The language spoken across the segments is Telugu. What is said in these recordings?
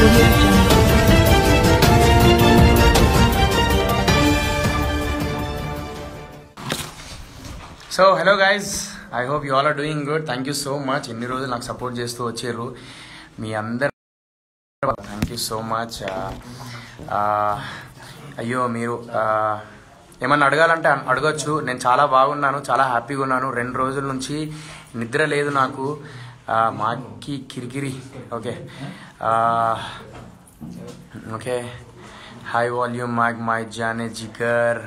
audio jungle. So hello guys I hope you all are doing good thank you so much ఇన్ని రోజులు నాకు సపోర్ట్ చేస్తూ వచ్చారు మీ అందరు థ్యాంక్ యూ సో మచ్ అయ్యో మీరు uh, ఏమన్నా అడగాలంటే అన్- అడగొచ్చు నేను చాలా బాగున్నాను చాలా హ్యాపీగా ఉన్నాను రెండు రోజుల నుంచి నిద్ర లేదు నాకు Uh, మాకి కిరికిరి ఓకే ఓకే హాయ్ వాల్యూమ్ మాక్ మై జానే జిగర్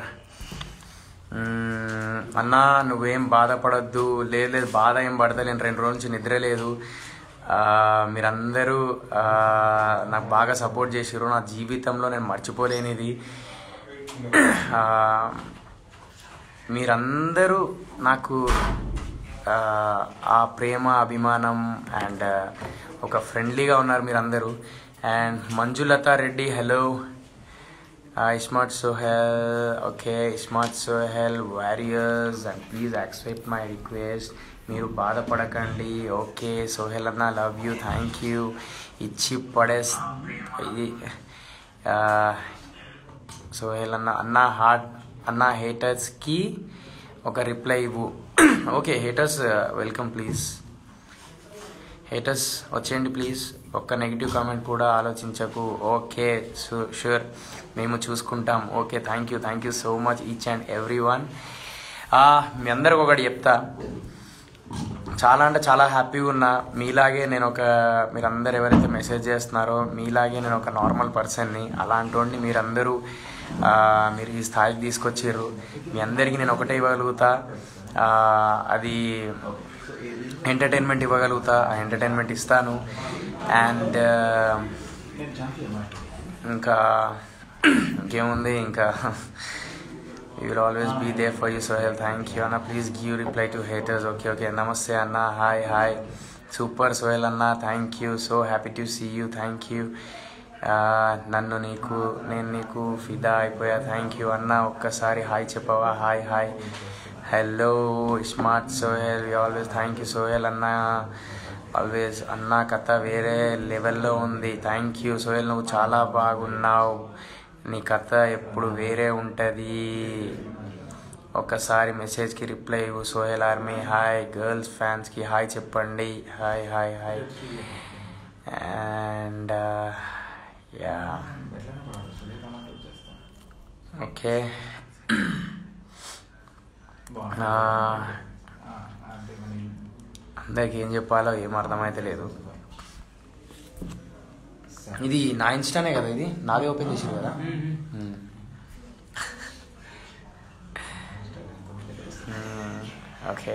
మ్మ్, అన్నా నువ్వేం బాధపడద్దు లేదు లేదు బాధ ఏం పడతలేను రెండు రోజుల నుంచి నిద్ర లేదు ఆ, మీరందరూ ఆ, నాకు బాగా సపోర్ట్ చేసారు నా జీవితంలో నేను మర్చిపోలేనిది ఆ, మీరందరూ నాకు ఆ, ఆ ప్రేమ అభిమానం అండ్ ఒక ఫ్రెండ్లీగా ఉన్నారు మీరందరూ and Manjulatha Reddy hello smart Sohel okay smart Sohel warriors and please accept my request మీరు బాధపడకండి ఓకే సోహెల్ అన్న లవ్ యూ థ్యాంక్ యూ ఇచ్చి పడేస్ ఇది సోహెల్ అన్న అన్న హార్ట్ అన్న హేటర్స్కి ఒక రిప్లై ఇవ్వు okay haters welcome please haters వచ్చేయండి ప్లీజ్ ఒక్క నెగిటివ్ కామెంట్ కూడా ఆలోచించకు ఓకే షూర్ మేము చూసుకుంటాం okay thank you thank you so much each and every one మీ అందరికి ఒకటి చెప్తా చాలా అంటే చాలా హ్యాపీగా ఉన్నా మీలాగే నేను ఒక మీరందరూ ఎవరైతే మెసేజ్ చేస్తున్నారో మీలాగే నేను ఒక నార్మల్ పర్సన్ని అలాంటి వాడిని మీరందరూ ఆ, మీరు ఈ స్థాయికి తీసుకొచ్చారు మీ అందరికీ నేను ఒకటే ఇవ్వగలుగుతా ఆ, అది ఎంటర్టైన్మెంట్ ఇవ్వగలుగుతా ఆ ఎంటర్టైన్మెంట్ ఇస్తాను అండ్ ఇంకా ఇంకేముంది ఇంకా you will always be there for you Sohel thank you అన్న please give reply to haters okay okay నమస్తే అన్న హాయ్ హాయ్ సూపర్ సోహెల్ అన్న thank you so happy to see you thank you నన్ను నీకు నేను నీకు ఫిదా అయిపోయా థ్యాంక్ యూ అన్న ఒక్కసారి హాయ్ చెప్పవా hi hi hello smart Sohel you always thank you Sohel అన్న ఆల్వేస్ అన్న కథ వేరే లెవెల్లో ఉంది థ్యాంక్ యూ సోహెల్ నువ్వు చాలా బాగున్నావు నీ కథ ఎప్పుడు వేరే ఉంటుంది ఒకసారి మెసేజ్కి రిప్లై ఇవ్వు సోహెల్ ఆర్మీ హాయ్ గర్ల్స్ ఫ్యాన్స్కి హాయ్ చెప్పండి hi hi hi and yeah okay అందరికి ఏం చెప్పాలో ఏం అర్థమైతే లేదు ఇది నా ఇన్స్టానే కదా ఇది నాదే ఓపెన్ చేసారు కదా hmm. Hmm. Okay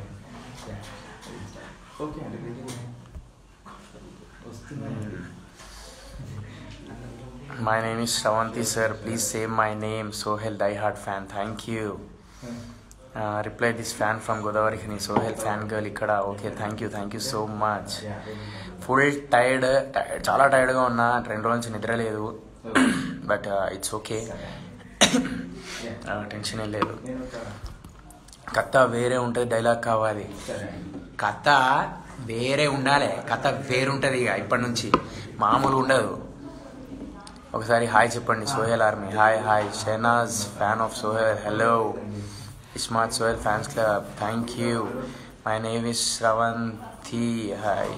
my name is Sravanthi sir please save my name Sohel die hard fan thank you reply this fan from Godavarikhani Sohel fan girl ఇక్కడ okay thank you thank you so much full tired చాలా టైర్డ్గా ఉన్నా రెండు రోజుల నుంచి నిద్ర లేదు బట్ ఇట్స్ ఓకే టెన్షన్ ఏం లేదు కథ వేరే ఉంటుంది డైలాగ్ కావాలి కథ వేరే ఉండాలి కథ వేరు ఉంటుంది ఇక ఇప్పటి నుంచి మామూలు ఉండదు ఒకసారి హాయ్ చెప్పండి Sohel army hi hi Shehnaz fan of Sohel hello smart Sohel fans club thank you my name is Sravanthi hi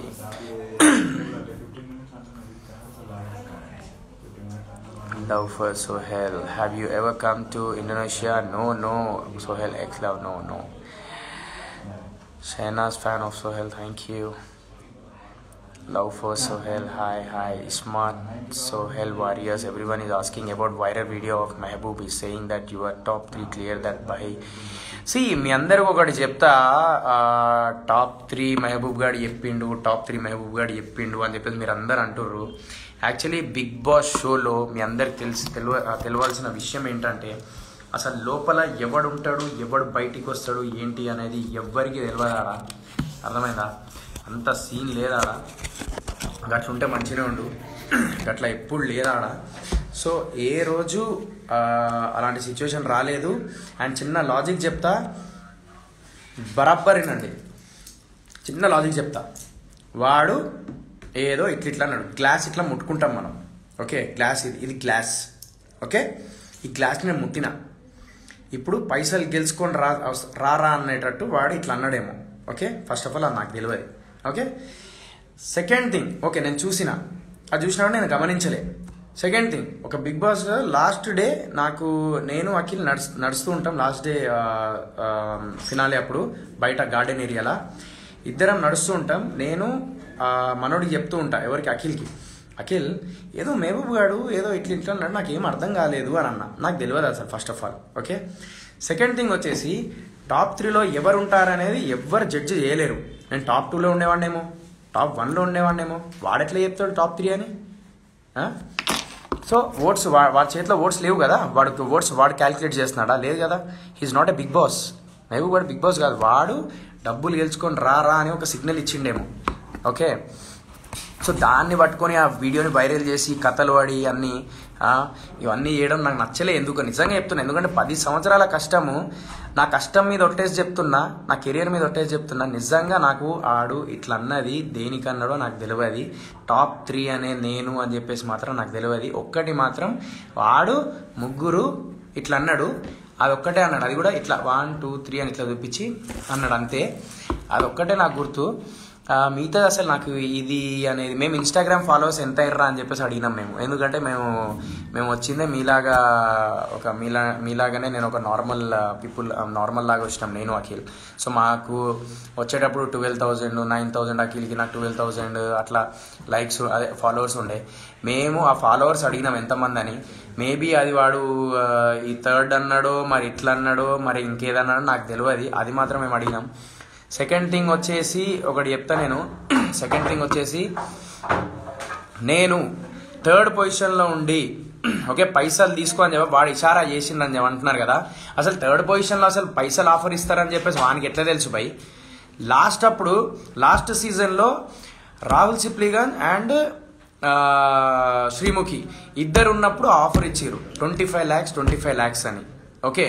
love for Sohel. Have you ever come to Indonesia? No, no. Sohel X Love, no, no. Shahna's fan of Sohel, thank you. Love for Sohel, hi, hi. Smart Sohel Warriors. Everyone is asking about viral video of Mehboob. Is saying that you are top three. Clear that by. సి మీ అందరికి ఒకటి చెప్తా టాప్ త్రీ మెహబూబ్ గాడు చెప్పిండు టాప్ త్రీ మెహబూబ్ గాడు చెప్పిండు అని చెప్పేసి మీరు అందరు అంటుర్రు యాక్చువల్లీ బిగ్ బాస్ షోలో మీ అందరికి తెలిసి తెలివ తెలియాల్సిన విషయం ఏంటంటే అసలు లోపల ఎవడు ఉంటాడు ఎవడు బయటికి వస్తాడు ఏంటి అనేది ఎవ్వరికి తెలియదాడా అర్థమైందా అంత సీన్ లేదాడా గట్ల ఉంటే మంచిగా ఉండు గట్ల ఎప్పుడు లేదాడా సో ఏ రోజు ఆ, అలాంటి సిచ్యువేషన్ రాలేదు అండ్ చిన్న లాజిక్ చెప్తా బరాబరేనండి చిన్న లాజిక్ చెప్తా వాడు ఏదో ఇట్లా ఇట్లా అన్నాడు గ్లాస్ ఇట్లా ముట్టుకుంటాం మనం ఓకే గ్లాస్ ఇది ఇది గ్లాస్ ఓకే ఈ గ్లాస్ని నేను ముట్టిన ఇప్పుడు పైసలు గెలుచుకొని రా రారా అనేటట్టు వాడు ఇట్లా అన్నాడేమో ఓకే ఫస్ట్ ఆఫ్ ఆల్ అది నాకు తెలియదు ఓకే సెకండ్ థింగ్ ఓకే నేను చూసిన అది చూసినా నేను గమనించలే సెకండ్ థింగ్ ఒక బిగ్ బాస్ లాస్ట్ డే నాకు నేను అఖిల్ నడుస్ నడుస్తూ ఉంటాం లాస్ట్ డే ఫినాలే అప్పుడు బయట గార్డెన్ ఏరియాలో ఇద్దరం నడుస్తూ ఉంటాం నేను ఆ, మనోడికి చెప్తూ ఉంటా ఎవరికి అఖిల్కి అఖిల్ ఏదో మహబూబ్ గాడు ఏదో ఇట్లా ఇట్లా అన్నాడు నాకు ఏం అర్థం కాలేదు అని అన్న నాకు తెలియదు అసలు first of all okay second thing వచ్చేసి టాప్ త్రీలో ఎవరు ఉంటారనేది ఎవరు జడ్జి చేయలేరు నేను టాప్ టూలో ఉండేవాడినేమో టాప్ వన్లో ఉండేవాడినేమో వాడెట్లా చెప్తాడు టాప్ త్రీ అని ఆ? సో ఓట్స్ వా వాడి చేతిలో ఓట్స్ లేవు కదా వాడికి ఓట్స్ వాడు క్యాలిక్యులేట్ చేస్తున్నాడా లేదు కదా he is not a Bigg Boss Mahaboob వాడు బిగ్ బాస్ కాదు వాడు డబ్బులు గెలుచుకొని రా రా అని ఒక సిగ్నల్ ఇచ్చిండేమో ఓకే సో దాన్ని పట్టుకొని ఆ వీడియోని వైరల్ చేసి కథలు పడి అన్ని ఆ, ఇవన్నీ చేయడం నాకు నచ్చలే ఎందుకు నిజంగా చెప్తున్నా ఎందుకంటే పది సంవత్సరాల కష్టము నా కష్టం మీద ఒట్టేసి చెప్తున్నా నా కెరియర్ మీద ఒట్టేసి చెప్తున్నా నిజంగా నాకు ఆడు ఇట్లా అన్నది దేనికన్నాడో నాకు తెలియదు టాప్ త్రీ అనే నేను అని చెప్పేసి మాత్రం నాకు తెలియదు ఒక్కటి మాత్రం వాడు ముగ్గురు ఇట్లా అన్నాడు అది ఒక్కటే అన్నాడు అది కూడా ఇట్లా వన్ టూ త్రీ అని ఇట్లా చూపించి అన్నాడు అంతే అది ఒక్కటే నాకు గుర్తు ఆ, మిగతాది అసలు నాకు ఇది అనేది మేము ఇన్స్టాగ్రామ్ ఫాలోవర్స్ ఎంత అయ్యారా అని చెప్పేసి అడిగినాం మేము ఎందుకంటే మేము మేము వచ్చిందే మీలాగా ఒక మీలా మీలాగానే నేను ఒక నార్మల్ పీపుల్ నార్మల్ లాగా వచ్చినాం నేను అఖిల్ సో మాకు వచ్చేటప్పుడు ట్వెల్వ్ థౌజండ్ నైన్ థౌజండ్ అఖిల్కి నాకు ట్వెల్వ్ థౌజండ్ అట్లా లైక్స్ అదే ఫాలోవర్స్ ఉండే మేము ఆ ఫాలోవర్స్ అడిగినాం ఎంతమంది అని మేబీ అది వాడు ఆ, ఈ థర్డ్ అన్నాడో మరి ఇట్లా అన్నాడో మరి ఇంకేదన్నాడో నాకు తెలియదు అది మాత్రం మేము అడిగినాం సెకండ్ థింగ్ వచ్చేసి ఒకటి చెప్తా నేను సెకండ్ థింగ్ వచ్చేసి నేను థర్డ్ పొజిషన్లో ఉండి ఓకే పైసలు తీసుకో అని చెప్పి వాడు ఇషారా చేసిండని చెప్పి అంటున్నారు కదా అసలు థర్డ్ పొజిషన్లో అసలు పైసలు ఆఫర్ ఇస్తారని చెప్పేసి వానికి ఎట్లా తెలుసు భయ్ లాస్ట్ అప్పుడు లాస్ట్ సీజన్లో రాహుల్ సిప్లిగన్ అండ్ శ్రీముఖి ఇద్దరు ఉన్నప్పుడు ఆఫర్ ఇచ్చారు twenty five lakhs twenty five lakhs అని ఓకే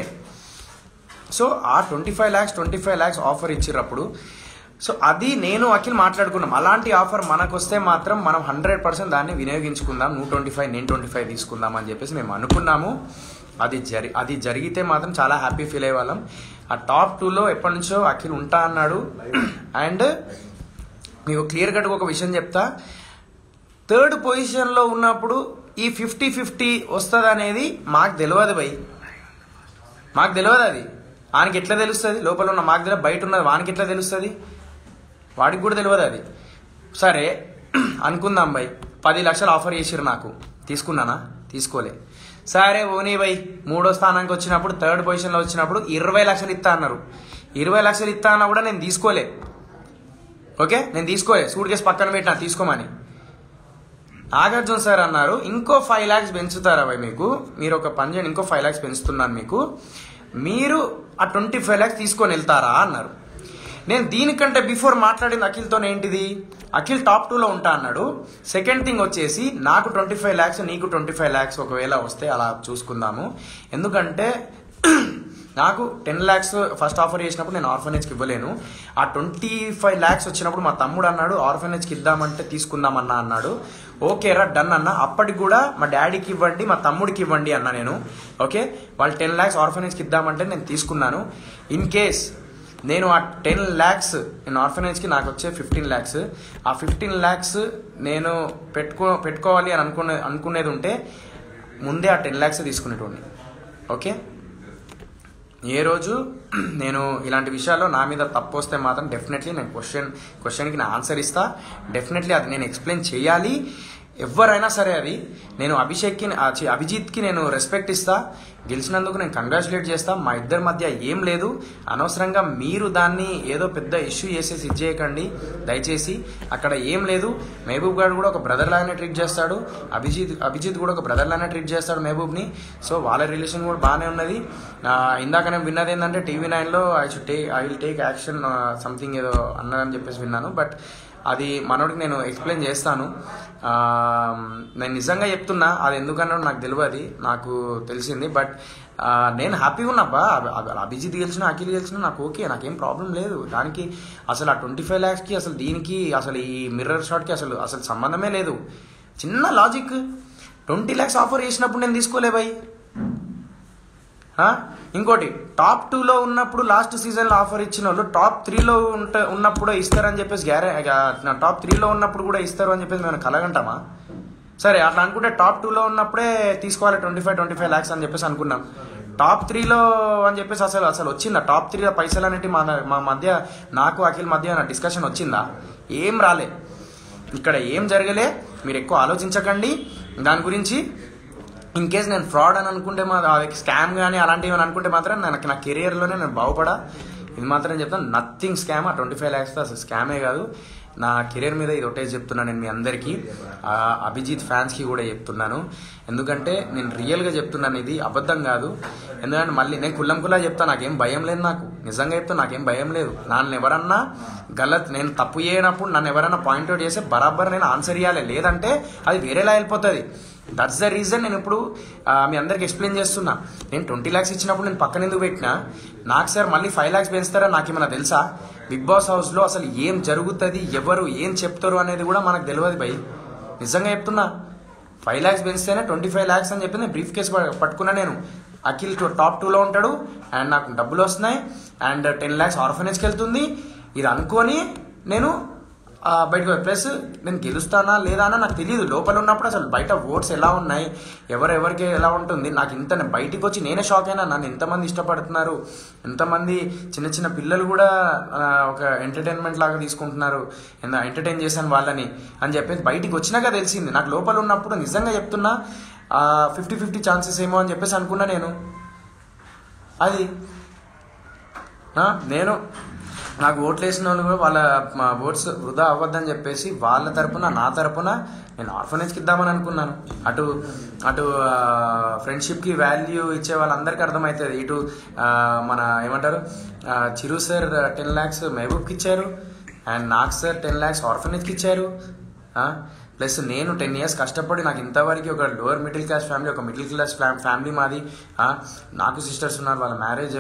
సో ఆ twenty five lakhs twenty five lakhs offer ఇచ్చినప్పుడు సో అది నేను అఖిల్ మాట్లాడుకున్నాం అలాంటి ఆఫర్ మనకు వస్తే మాత్రం మనం హండ్రెడ్ పర్సెంట్ దాన్ని వినియోగించుకుందాం నూట ట్వంటీ ఫైవ్ నేను ట్వంటీ ఫైవ్ తీసుకుందాం అని చెప్పేసి మేము అనుకున్నాము అది జరి అది జరిగితే మాత్రం చాలా హ్యాపీ ఫీల్ అయ్యే వాళ్ళం ఆ టాప్ టూలో ఎప్పటి నుంచో అఖిల్ ఉంటా అన్నాడు అండ్ మీకు క్లియర్ కట్గా ఒక విషయం చెప్తా థర్డ్ పొజిషన్లో ఉన్నప్పుడు ఈ ఫిఫ్టీ ఫిఫ్టీ వస్తుంది అనేది మాకు తెలియదు భయ్ మాకు తెలియదు అది వానికి ఎట్లా తెలుస్తుంది లోపల ఉన్న మాకు తెలియదు బయట ఉన్నది వానికి ఎట్లా తెలుస్తుంది వాడికి కూడా తెలియదు అది సరే అనుకుందాం బై పది లక్షలు ఆఫర్ చేసిరు నాకు తీసుకున్నానా తీసుకోలే సరే ఓనీ బై మూడో స్థానానికి వచ్చినప్పుడు థర్డ్ పొజిషన్లో వచ్చినప్పుడు ఇరవై లక్షలు ఇస్తా అన్నారు ఇరవై లక్షలు ఇస్తా అన్నా కూడా నేను తీసుకోలే ఓకే నేను తీసుకోలే సూట్ కేసు పక్కన పెట్టినా తీసుకోమని నాగార్జున సార్ అన్నారు ఇంకో ఫైవ్ ల్యాక్స్ పెంచుతారా భయ్ మీకు మీరు ఒక పని చేయండి ఇంకో ఫైవ్ ల్యాక్స్ పెంచుతున్నాను మీకు మీరు ఆ ట్వంటీ ఫైవ్ ల్యాక్స్ తీసుకొని వెళ్తారా అన్నారు నేను దీనికంటే బిఫోర్ మాట్లాడింది అఖిల్తో ఏంటిది అఖిల్ టాప్ టూలో ఉంటా అన్నాడు సెకండ్ థింగ్ వచ్చేసి నాకు ట్వంటీ ఫైవ్ ల్యాక్స్ నీకు ట్వంటీ ఫైవ్ ల్యాక్స్ ఒకవేళ వస్తే అలా చూసుకుందాము ఎందుకంటే నాకు టెన్ ల్యాక్స్ ఫస్ట్ ఆఫర్ చేసినప్పుడు నేను ఆర్ఫనేజ్కి ఇవ్వలేను ఆ ట్వంటీ ఫైవ్ ల్యాక్స్ వచ్చినప్పుడు మా తమ్ముడు అన్నాడు ఆర్ఫనేజ్కి ఇద్దామంటే తీసుకుందామన్నా అన్నాడు ఓకే రా డన్ అన్న అప్పటికి కూడా మా డాడీకి ఇవ్వండి మా తమ్ముడికి ఇవ్వండి అన్న నేను ఓకే వాళ్ళు టెన్ ల్యాక్స్ ఆర్ఫనేజ్కి ఇద్దామంటే నేను తీసుకున్నాను ఇన్ కేస్ నేను ఆ టెన్ ల్యాక్స్ నేను ఆర్ఫనేజ్కి నాకు వచ్చే ఫిఫ్టీన్ ల్యాక్స్ ఆ ఫిఫ్టీన్ ల్యాక్స్ నేను పెట్టుకో పెట్టుకోవాలి అని అనుకునే అనుకునేది ఉంటే ముందే ఆ టెన్ ల్యాక్స్ తీసుకునేటోడిని ఓకే ఏ రోజు నేను ఇలాంటి విషయాల్లో నా మీద తప్పు వస్తే మాత్రం డెఫినెట్లీ నేను క్వశ్చన్ క్వశ్చన్కి నా ఆన్సర్ ఇస్తా డెఫినెట్లీ అది నేను ఎక్స్ప్లెయిన్ చేయాలి ఎవరైనా సరే అది నేను అభిషేక్కి ఆ, ఛీ, అభిజిత్కి నేను రెస్పెక్ట్ ఇస్తా గెలిచినందుకు నేను కంగ్రాచులేట్ చేస్తా మా ఇద్దరి మధ్య ఏం లేదు అనవసరంగా మీరు దాన్ని ఏదో పెద్ద ఇష్యూ చేసేసి ఇచ్చేయకండి దయచేసి అక్కడ ఏం లేదు మహబూబ్ గారు కూడా ఒక బ్రదర్ లాగానే ట్రీట్ చేస్తాడు అభిజిత్ అభిజిత్ కూడా ఒక బ్రదర్ లాగానే ట్రీట్ చేస్తాడు మహబూబ్ని సో వాళ్ళ రిలేషన్ కూడా బాగానే ఉన్నది ఆ, ఇందాక నేను విన్నది ఏంటంటే టీవీ నైన్లో I should take I will take action something ఏదో అన్నారని చెప్పేసి విన్నాను బట్ అది మనోడికి నేను ఎక్స్ప్లెయిన్ చేస్తాను ఆ, నేను నిజంగా చెప్తున్నా అది ఎందుకన్నాడో నాకు తెలియదు నాకు తెలిసింది బట్ ఆ, నేను హ్యాపీగా ఉన్నాబ్బా అభి- అభి- అభిజిత్ గెలిచిన అఖిల్ గెలిచిన నాకు ఓకే నాకేం ప్రాబ్లం లేదు దానికి అసలు ఆ ట్వంటీ ఫైవ్ ల్యాక్స్కి అసలు దీనికి అసలు ఈ మిర్రర్ షాట్కి అసలు అసలు సంబంధమే లేదు చిన్న లాజిక్ ట్వంటీ ల్యాక్స్ ఆఫర్ చేసినప్పుడు నేను తీసుకోలే భయ్ ఆ? ఇంకోటి టాప్ టూలో ఉన్నప్పుడు లాస్ట్ సీజన్లో ఆఫర్ ఇచ్చిన వాళ్ళు టాప్ త్రీలో ఉంట ఉన్నప్పుడు ఇస్తారని చెప్పేసి గ్యారే టాప్ త్రీలో ఉన్నప్పుడు కూడా ఇస్తారు అని చెప్పేసి మేము కలగంటామా సరే అట్లా అనుకుంటే టాప్ టూలో ఉన్నప్పుడే తీసుకోవాలి twenty five twenty five lakhs అని చెప్పేసి అనుకున్నాం టాప్ త్రీలో అని చెప్పేసి అసలు అసలు వచ్చిందా టాప్ త్రీలో పైసలు అనేవి మా మా మధ్య నాకు అఖిల్ మధ్య డిస్కషన్ వచ్చిందా ఏం రాలే ఇక్కడ ఏం జరగలే మీరు ఎక్కువ ఆలోచించకండి దాని గురించి ఇన్ కేస్ నేను ఫ్రాడ్ అని అనుకుంటే మా స్కామ్ కానీ అలాంటివి అని అనుకుంటే మాత్రం నాకు నా కెరియర్లోనే నేను బాగుపడా ఇది మాత్రం నేను చెప్తాను నథింగ్ స్కామ్ ఆ ట్వంటీ ఫైవ్ ల్యాక్స్ అసలు స్కామే కాదు నా కెరీర్ మీద ఇది ఒకటే చెప్తున్నాను నేను మీ అందరికీ ఆ అభిజిత్ ఫ్యాన్స్కి కూడా చెప్తున్నాను ఎందుకంటే నేను రియల్గా చెప్తున్నాను ఇది అబద్ధం కాదు ఎందుకంటే మళ్ళీ నేను కుల్లం కుల్లా చెప్తాను నాకేం భయం లేదు నాకు నిజంగా చెప్తాను నాకేం భయం లేదు నన్ను ఎవరన్నా గలత్ నేను తప్పు చేయనప్పుడు నన్ను ఎవరైనా పాయింట్అవుట్ చేస్తే బరాబర్ నేను ఆన్సర్ ఇవ్వాలి లేదంటే అది వేరేలా వెళ్ళిపోతుంది దట్స్ ద రీజన్ నేను ఇప్పుడు ఆ, మీ అందరికి ఎక్స్ప్లెయిన్ చేస్తున్నా నేను ట్వంటీ ల్యాక్స్ ఇచ్చినప్పుడు నేను పక్కన ఎందుకు పెట్టినా నాకు సార్ మళ్ళీ ఫైవ్ ల్యాక్స్ పెంచుతారా నాకు ఏమైనా తెలుసా బిగ్ బాస్ హౌస్లో అసలు ఏం జరుగుతుంది ఎవరు ఏం చెప్తారు అనేది కూడా మనకు తెలియదు భయ్ నిజంగా చెప్తున్నా ఫైవ్ ల్యాక్స్ పెంచితేనే ట్వంటీ ఫైవ్ ల్యాక్స్ అని చెప్పి నేను బ్రీఫ్ కేసు పట్టుకున్నా నేను అఖిల్ టు- టాప్ టూలో ఉంటాడు అండ్ నాకు డబ్బులు వస్తున్నాయి అండ్ టెన్ ల్యాక్స్ ఆర్ఫనేజ్కి వెళ్తుంది ఇది అనుకొని నేను ఆ, బయటకు ప్లస్ నేను గెలుస్తానా లేదా అని నాకు తెలియదు లోపల ఉన్నప్పుడు అసలు బయట ఓట్స్ ఎలా ఉన్నాయి ఎవరెవరికి ఎలా ఉంటుంది నాకు ఇంత నేను బయటికి వచ్చి నేనే షాక్ అయినా నన్ను ఎంతమంది ఇష్టపడుతున్నారు ఎంతమంది చిన్న చిన్న పిల్లలు కూడా ఆ, ఒక ఎంటర్టైన్మెంట్ లాగా తీసుకుంటున్నారు ఎంటర్టైన్ చేశాను వాళ్ళని అని చెప్పేసి బయటికి వచ్చినాక తెలిసింది నాకు లోపల ఉన్నప్పుడు నిజంగా చెప్తున్నా ఫిఫ్టీ ఫిఫ్టీ ఛాన్సెస్ ఏమో అని చెప్పేసి అనుకున్నా నేను అది ఆ, నేను నాకు ఓట్లు వేసిన వాళ్ళు కూడా వాళ్ళ మా ఓట్స్ వృధా అవ్వద్దని చెప్పేసి వాళ్ళ తరపున నా తరపున నేను ఆర్ఫనేజ్కి ఇద్దామని అనుకున్నాను అటు అటు ఫ్రెండ్షిప్కి వాల్యూ ఇచ్చే వాళ్ళందరికీ అర్థమవుతుంది ఇటు ఆ, మన ఏమంటారు ఆ, చిరు సార్ టెన్ ల్యాక్స్ మహబూబ్కి ఇచ్చారు అండ్ నాకు సార్ టెన్ ల్యాక్స్ ఆర్ఫనేజ్కి ఇచ్చారు ప్లస్ నేను టెన్ ఇయర్స్ కష్టపడి నాకు ఇంతవరకు ఒక లోవర్ మిడిల్ క్లాస్ ఫ్యామిలీ ఒక మిడిల్ క్లాస్ ఫ్యామిలీ మాది ఆ, నాకు సిస్టర్స్ ఉన్నారు వాళ్ళ మ్యారేజ్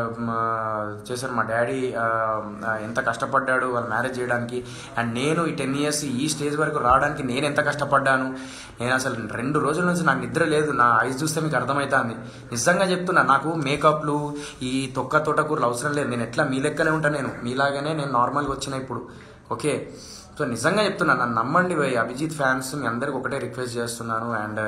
చేశాను మా డాడీ ఎంత కష్టపడ్డాడు వాళ్ళ మ్యారేజ్ చేయడానికి అండ్ నేను ఈ టెన్ ఇయర్స్ ఈ స్టేజ్ వరకు రావడానికి నేను ఎంత కష్టపడ్డాను నేను అసలు రెండు రోజుల నుంచి నాకు నిద్ర లేదు నా ఐస్ చూస్తే మీకు అర్థమవుతుంది నిజంగా చెప్తున్నా నాకు మేకప్లు ఈ తొక్క తోటకూరలు అవసరం లేదు నేను ఎట్లా మీ లెక్కనే ఉంటాను నేను మీలాగానే నేను నార్మల్గా వచ్చిన ఇప్పుడు ఓకే సో నిజంగా చెప్తున్నా నన్ను నమ్మండి భయ్ అభిజిత్ ఫ్యాన్స్ మీ అందరికి ఒకటే రిక్వెస్ట్ చేస్తున్నాను అండ్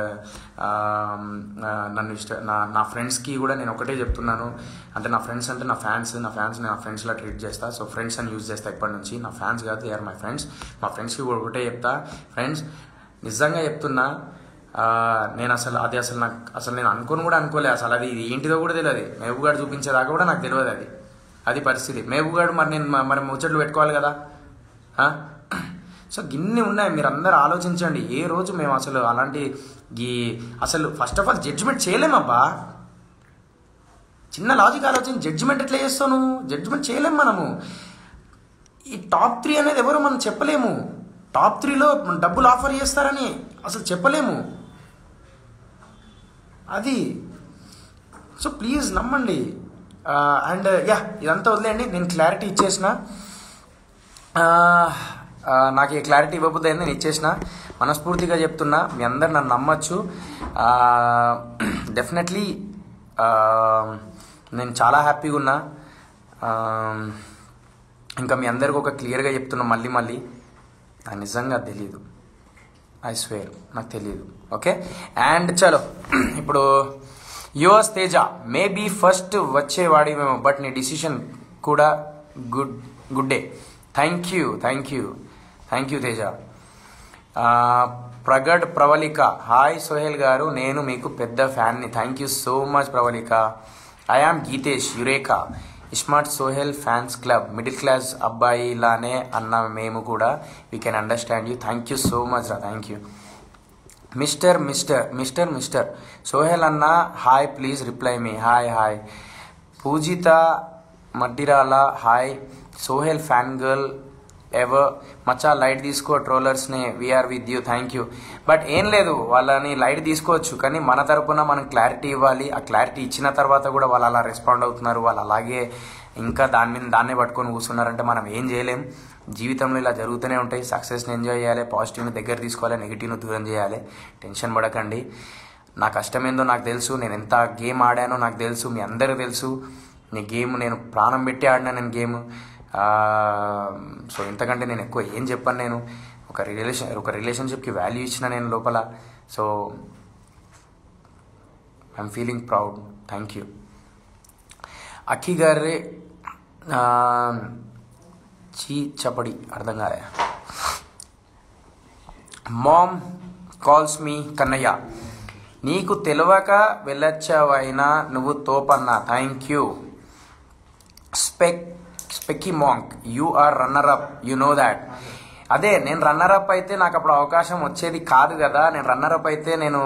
నన్ను ఇష్ట నా నా ఫ్రెండ్స్కి కూడా నేను ఒకటే చెప్తున్నాను అంటే నా ఫ్రెండ్స్ అంటే నా ఫ్యాన్స్ నా ఫ్యాన్స్ నా ఫ్రెండ్స్లా ట్రీట్ చేస్తా సో ఫ్రెండ్స్ అని యూజ్ చేస్తా ఇప్పటి నుంచి నా ఫ్యాన్స్ కాదు దే ఆర్ మై ఫ్రెండ్స్ మా ఫ్రెండ్స్కి కూడా ఒకటే చెప్తా ఫ్రెండ్స్ నిజంగా చెప్తున్నా ఆ, నేను అసలు అది అసలు నాకు అసలు నేను అనుకోని కూడా అనుకోలే అసలు అది ఇది ఏంటిదో కూడా తెలియదు మేబుగాడు చూపించేదాకా కూడా నాకు తెలియదు అది అది పరిస్థితి మేబుగాడు మరి నేను మ- మరి ముచ్చట్లు పెట్టుకోవాలి కదా ఆ? సో గిన్ని ఉన్నాయి మీరు అందరు ఆలోచించండి ఏ రోజు మేము అసలు అలాంటి ఈ అసలు ఫస్ట్ ఆఫ్ ఆల్ జడ్జిమెంట్ చేయలేమబ్బా చిన్న లాజిక్ ఆలోచన జడ్జిమెంట్ ఎట్లా చేస్తావు నువ్వు జడ్జిమెంట్ చేయలేము మనము ఈ టాప్ త్రీ అనేది ఎవరు మనం చెప్పలేము టాప్ త్రీలో డబ్బులు ఆఫర్ చేస్తారని అసలు చెప్పలేము అది సో ప్లీజ్ నమ్మండి అండ్ యా ఇదంతా వదిలేయండి నేను క్లారిటీ ఇచ్చేసిన ఆ, ఆ, నాకు ఈ క్లారిటీ ఇవ్వబుద్ది అయింది నేను ఇచ్చేసిన మనస్ఫూర్తిగా చెప్తున్నా మీ అందరు నన్ను నమ్మచ్చు డెఫినెట్లీ నేను చాలా హ్యాపీగా ఉన్నా ఆ, ఇంకా మీ అందరికి ఒక క్లియర్గా చెప్తున్నా మళ్ళీ మళ్ళీ నాకు నిజంగా తెలియదు ఐ స్వేర్ నాకు తెలియదు ఓకే అండ్ చలో ఇప్పుడు యువర్స్ తేజ మేబీ ఫస్ట్ వచ్చేవాడివేమో బట్ నీ డిసిషన్ కూడా good good day thank you thank you thank you Teja ఆ, ప్రగడ్ ప్రవళిక హాయ్ సోహెల్ గారు నేను మీకు పెద్ద ఫ్యాన్ని thank you so much Pravallika I am Geetesh eureka ismart Sohel fans club middle class అబ్బాయిలానే అన్న మేము కూడా we can understand you thank you so much రా thank you mister mister mister mister Sohel అన్న హాయ్ ప్లీజ్ రిప్లై మీ hi hi Pujitha Maddirala hi Sohel fan girl ever మచ్చా లైట్ తీసుకో ట్రోలర్స్ని we are with you thank you but ఏం లేదు వాళ్ళని లైట్ తీసుకోవచ్చు కానీ మన తరపున మనం క్లారిటీ ఇవ్వాలి ఆ క్లారిటీ ఇచ్చిన తర్వాత కూడా వాళ్ళు అలా రెస్పాండ్ అవుతున్నారు వాళ్ళు అలాగే ఇంకా దాని మీద దాన్నే పట్టుకొని కూర్చున్నారంటే మనం ఏం చేయలేం జీవితంలో ఇలా జరుగుతూనే ఉంటాయి సక్సెస్ని ఎంజాయ్ చేయాలి పాజిటివ్ని దగ్గర తీసుకోవాలి నెగిటివ్ని దూరం చేయాలి టెన్షన్ పడకండి నా కష్టం ఏందో నాకు తెలుసు నేను ఎంత గేమ్ ఆడానో నాకు తెలుసు మీ అందరికీ తెలుసు నీ గేమ్ నేను ప్రాణం పెట్టి ఆడినా నేను గేమ్ సో ఇంతకంటే నేను ఎక్కువ ఏం చెప్పాను నేను ఒక రిలేషన్ ఒక రిలేషన్షిప్కి వాల్యూ ఇచ్చిన నేను లోపల so I'm feeling proud thank you Akhi గారి చీ చపడి అర్థం కాలే మామ్ కాల్స్ మీ కన్నయ్య నీకు తెలియక వెళ్ళొచ్చావైనా నువ్వు తోపన్నా థ్యాంక్ యూ స్పెక్ స్పెక్కీ మాంక్ you are runner up you know that అదే నేను రన్నర్ అప్ అయితే నాకు అప్పుడు అవకాశం వచ్చేది కాదు కదా నేను రన్నర్ అప్ అయితే నేను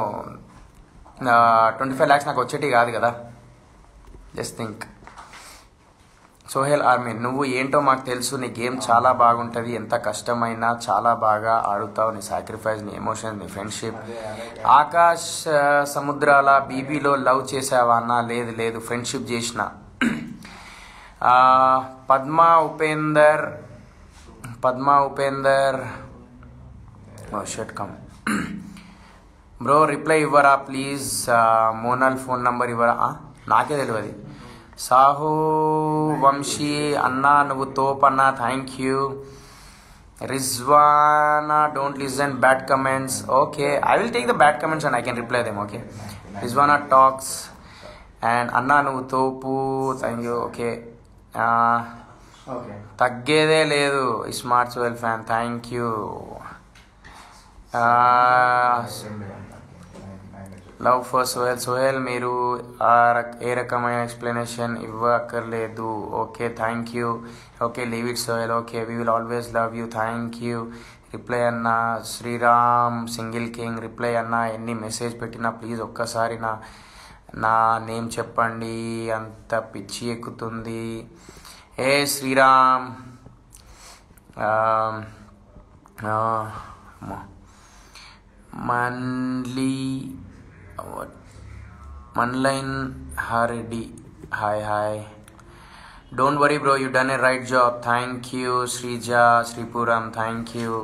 ట్వంటీ ఫైవ్ ల్యాక్స్ నాకు వచ్చేటి కాదు కదా జస్ట్ థింక్ సోహెల్ ఆర్మీ నువ్వు ఏంటో మాకు తెలుసు నీ గేమ్ చాలా బాగుంటుంది ఎంత కష్టమైనా చాలా బాగా ఆడుతావు నీ సాక్రిఫైస్ నీ ఎమోషన్ నీ ఫ్రెండ్షిప్ ఆకాశ్ ఆ, సముద్రాల బీబీలో లవ్ చేసావా అన్న లేదు లేదు ఫ్రెండ్షిప్ చేసిన ఆ, Padma Upender Padma Upender shirt come bro reply ఇవ్వరా ప్లీజ్ మోనల్ ఫోన్ నంబర్ ఇవ్వరా ఆ, నాకే తెలియదు సాహు వంశీ అన్నా నువ్వు తోపన్నా thank you Rizwana don't listen bad comments okay I will take the bad comments and I can reply them okay Rizwana talks and అన్నా నువ్వు తోపు థ్యాంక్ యూ ఓకే ఓకే తగ్గేదే లేదు smart well fan thank you love for Sohel Sohel మీరు ఆ రక- ఏ రకమైన ఎక్స్ప్లెనేషన్ ఇవ్వక్కర్లేదు okay thank you okay leave it Sohel okay we will always love you thank you reply అన్న శ్రీరామ్ సింగిల్ కింగ్ రిప్లై అన్న ఎన్ని మెసేజ్ పెట్టినా ప్లీజ్ ఒక్కసారి నా నా నేమ్ చెప్పండి అంత పిచ్చి ఎక్కుతుంది ఏ శ్రీరామ్ ఆ, ఆ, అమ్మా. మన్లీ మన్లైన్ హారెడ్డి hi hi don't worry bro you done a right job thank you Sreeja Sripuram thank you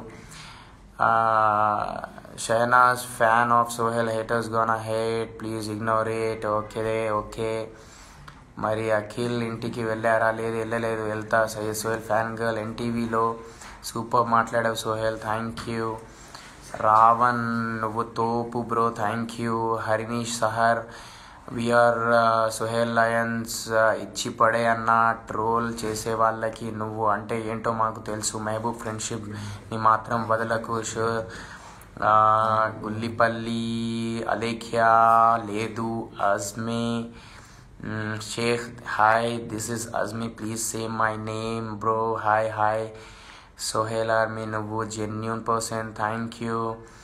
Shahnaz fan of Sohel haters gonna hate please ignore it okay okay మరి అఖిల్ ఇంటికి వెళ్ళారా లేదు వెళ్ళలేదు వెళ్తా సయ్యద్ సోహెల్ ఫ్యాన్ గర్ల్ ఎన్టీవీలో సూపర్ మాట్లాడావు సోహెల్ థ్యాంక్ యూ రావణ్ నువ్వు తోపు bro thank you Harinish Sahar we are Suhel lions ఇచ్చి పడే అన్న ట్రోల్ చేసే వాళ్ళకి నువ్వు అంటే ఏంటో మాకు తెలుసు మహబూబ్ ఫ్రెండ్షిప్ ని మాత్రం వదలకు షూర్ గుల్లిపల్లి అలేఖ్యా లేదు Ajme Shaik hi this is Ajmi please say my name bro hi hi Sohel army నువ్వు జెన్యున్ పర్సన్ థ్యాంక్ యూ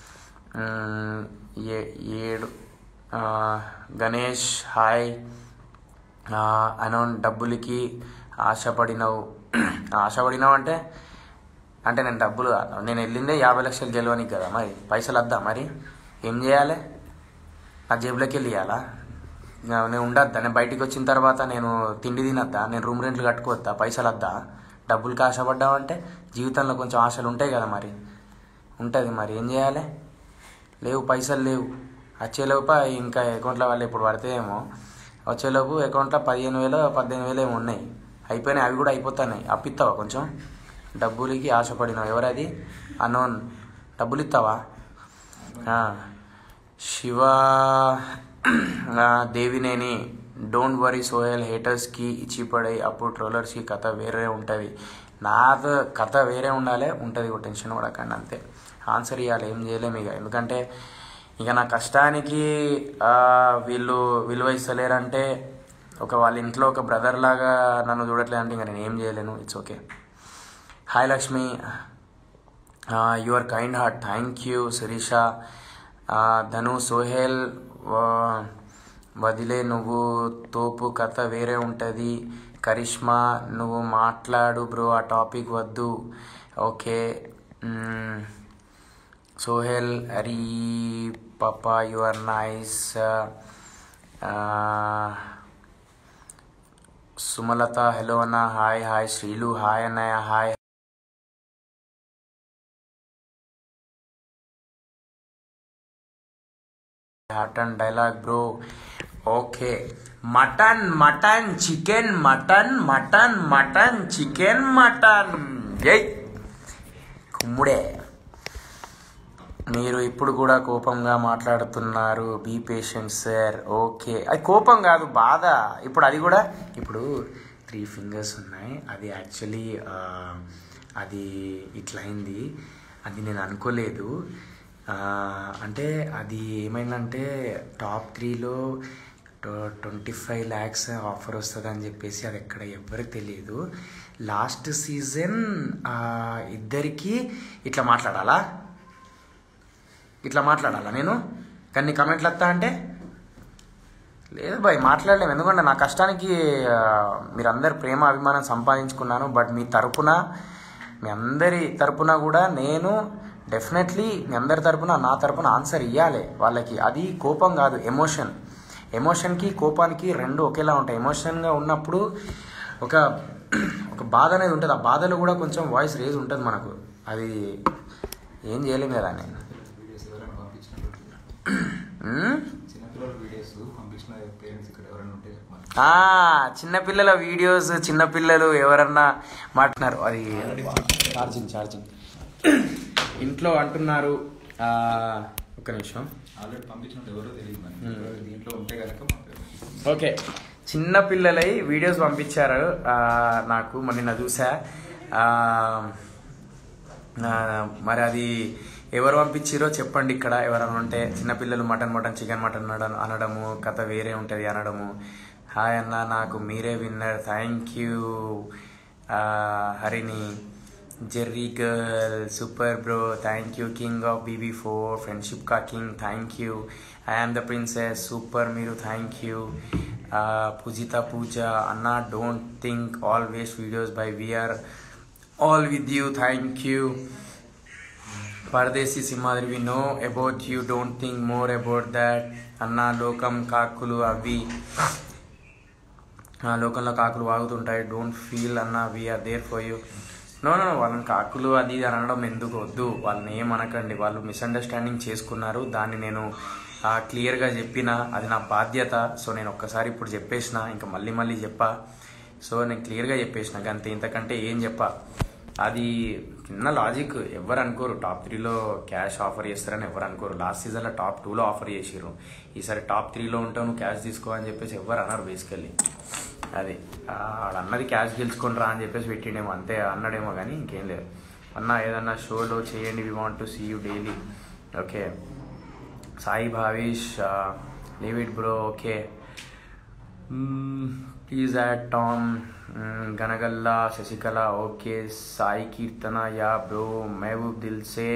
ఏడు ఆ, గణేష్ హాయ్ అనౌన్ డబ్బులకి ఆశపడినవు ఆశపడినావు అంటే అంటే నేను డబ్బులు కాదు. నేను వెళ్ళిందే యాభై లక్షలు గెలవనికి కదా మరి పైసలు వద్దా మరి ఏం చేయాలి నా జేబులోకి వెళ్ళి ఇవ్వాలా నా- నేను ఉండద్దా నేను బయటికి వచ్చిన తర్వాత నేను తిండి తినద్దా నేను రూమ్ రెంట్లు కట్టుకోవద్దా పైసలు వద్దా డబ్బులకి ఆశపడ్డావంటే జీవితంలో కొంచెం ఆశలు ఉంటాయి కదా మరి ఉంటుంది మరి ఏం చేయాలి లేవు పైసలు లేవు వచ్చేలోపు ఇంకా అకౌంట్లో వాళ్ళు ఇప్పుడు పడితేమో వచ్చేలోపు అకౌంట్లో పదిహేను వేలు పద్దెనిమిది వేలు ఏమో ఉన్నాయి అయిపోయినాయి అవి కూడా అయిపోతున్నాయి అప్పిస్తావా కొంచెం డబ్బులకి ఆశపడినావు ఎవరది అనోన్ డబ్బులు ఇస్తావా ఆ, శివ ఆ, దేవినేని డోంట్ వరీ సోహెల్ హేటర్స్కి ఇచ్చి పడే అప్పుడు ట్రోలర్స్కి కథ వేరే ఉంటుంది నాది కథ వేరే ఉండాలి ఉంటుంది ఒక టెన్షన్ పడకండి అంతే ఆన్సర్ ఇవ్వాలి ఏం చేయలేము ఇక ఎందుకంటే ఇక నా కష్టానికి ఆ, వీళ్ళు విలువ ఇస్తలేరంటే ఒక వాళ్ళ ఇంట్లో ఒక బ్రదర్ లాగా నన్ను చూడట్లేదంటే ఇంకా నేను ఏం చేయలేను it's okay hi Lakshmi your kind heart thank you Sirisha Dhanu Sohel వదిలే నువ్వు తోపు కథ వేరే ఉంటుంది కరిష్మా నువ్వు మాట్లాడు బ్రో ఆ టాపిక్ వద్దు ఓకే మ్మ్. సోహెల్ అరీ పప్పా you are nice Sumalatha hello అన్న హాయ్ హాయ్ శ్రీలు హాయ్ అన్నయ్య hi mutton dialogue bro okay mutton mutton chicken mutton mutton mutton chicken mutton జై కుమ్ముడే మీరు ఇప్పుడు కూడా కోపంగా మాట్లాడుతున్నారు బీ పేషెంట్ సార్ ఓకే అది కోపం కాదు బాధ ఇప్పుడు అది కూడా ఇప్పుడు త్రీ ఫింగర్స్ ఉన్నాయి అది యాక్చువల్లీ అది ఇట్లా అయింది అది నేను అనుకోలేదు ఆ, అంటే అది ఏమైందంటే టాప్ త్రీలో ట్వంటీ ఫైవ్ ల్యాక్స్ ఆఫర్ వస్తుంది అని చెప్పేసి అది ఎక్కడ ఎవ్వరికి తెలియదు లాస్ట్ సీజన్ ఇద్దరికి ఇట్లా మాట్లాడాలా ఇట్లా మాట్లాడాలా నేను కానీ నీ కమెంట్లు వస్తా అంటే లేదు బాయ్ మాట్లాడలేము ఎందుకంటే నా కష్టానికి ఆ, మీరందరు ప్రేమ అభిమానం సంపాదించుకున్నాను బట్ మీ తరపున మీ అందరి తరపున కూడా నేను డెఫినెట్లీ మీ అందరి తరపున నా తరపున ఆన్సర్ ఇవ్వాలి వాళ్ళకి అది కోపం కాదు ఎమోషన్ ఎమోషన్కి కోపానికి రెండు ఒకేలా ఉంటాయి ఎమోషన్గా ఉన్నప్పుడు ఒక ఒక బాధ అనేది ఉంటుంది ఆ బాధలో కూడా కొంచెం వాయిస్ రేజ్ ఉంటుంది మనకు అది ఏం చేయలేము కదా నేను వీడియోస్ ఎవరైనా పంపించినట్టు మ్మ్? చిన్నపిల్లల వీడియోస్ పంపించిన పేరెంట్స్ ఇక్కడ ఎవరైనా ఉంటే చెప్పమని ఆ, చిన్నపిల్లల వీడియోస్ చిన్నపిల్లలు ఎవరన్నా మాట్లాడినారు అది ఛార్జింగ్ ఛార్జింగ్ ఇంట్లో అంటున్నారు ఆ, ఒక్క నిమిషం ఆల్రెడీ పంపించినట్టు ఎవరో తెలియదు మరి Hmm. ఎవరు దీంట్లో ఉంటే కనుక మాకు ఓకే చిన్న పిల్లలై వీడియోస్ పంపించారు ఆ, నాకు మరి నిన్న చూసా ఆ, ఆ, మరి అది ఎవరు పంపించారో చెప్పండి ఇక్కడ ఎవరైనా ఉంటే చిన్నపిల్లలు మటన్ మటన్ చికెన్ మటన్ అనడం అనడము కథ వేరే ఉంటుంది అనడము హాయ్ అన్న నాకు మీరే winner thank you Harini Jerry girl super bro thank you king of BB four friendship కా king thank you I am the princess super మీరు థ్యాంక్ యూ పూజిత పూజ అన్న don't think always videos bye we are all with you thank you Paradesi Simhadri we know about you don't think more about that అన్న లోకం కాకులు అవి ఆ లోకంలో కాకులు వాగుతుంటాయి డోంట్ ఫీల్ అన్న we are there for you know no వాళ్ళని కాకులు అది ఇది అని అనడం ఎందుకు వద్దు వాళ్ళని ఏమనకండి వాళ్ళు మిస్అండర్స్టాండింగ్ చేసుకున్నారు దాన్ని నేను క్లియర్గా చెప్పిన అది నా బాధ్యత సో నేను ఒక్కసారి ఇప్పుడు చెప్పేసిన ఇంకా మళ్ళీ మళ్ళీ చెప్పా సో నేను క్లియర్గా చెప్పేసిన అంతే ఇంతకంటే ఏం చెప్పా అది చిన్న లాజిక్ ఎవరు అనుకోరు టాప్ త్రీలో క్యాష్ ఆఫర్ చేస్తారని ఎవరు అనుకోరు లాస్ట్ సీజన్లో టాప్ టూలో ఆఫర్ చేసిర్రు ఈసారి టాప్ త్రీలో ఉంటావు నువ్వు క్యాష్ తీసుకో అని చెప్పేసి ఎవరు అన్నారు బేసికల్లీ అది ఆ, వాడు అన్నది క్యాష్ గెలుచుకొని రా అని చెప్పేసి పెట్టిండేమో అంతే అన్నాడేమో కానీ ఇంకేం లేదు అన్న ఏదన్నా షోలో చేయండి we want to see you daily okay Sai Bhavesh leave it bro okay please add Tom Ganagalla Sasikala okay Sai Keerthana yeah bro Mehboob Dil Se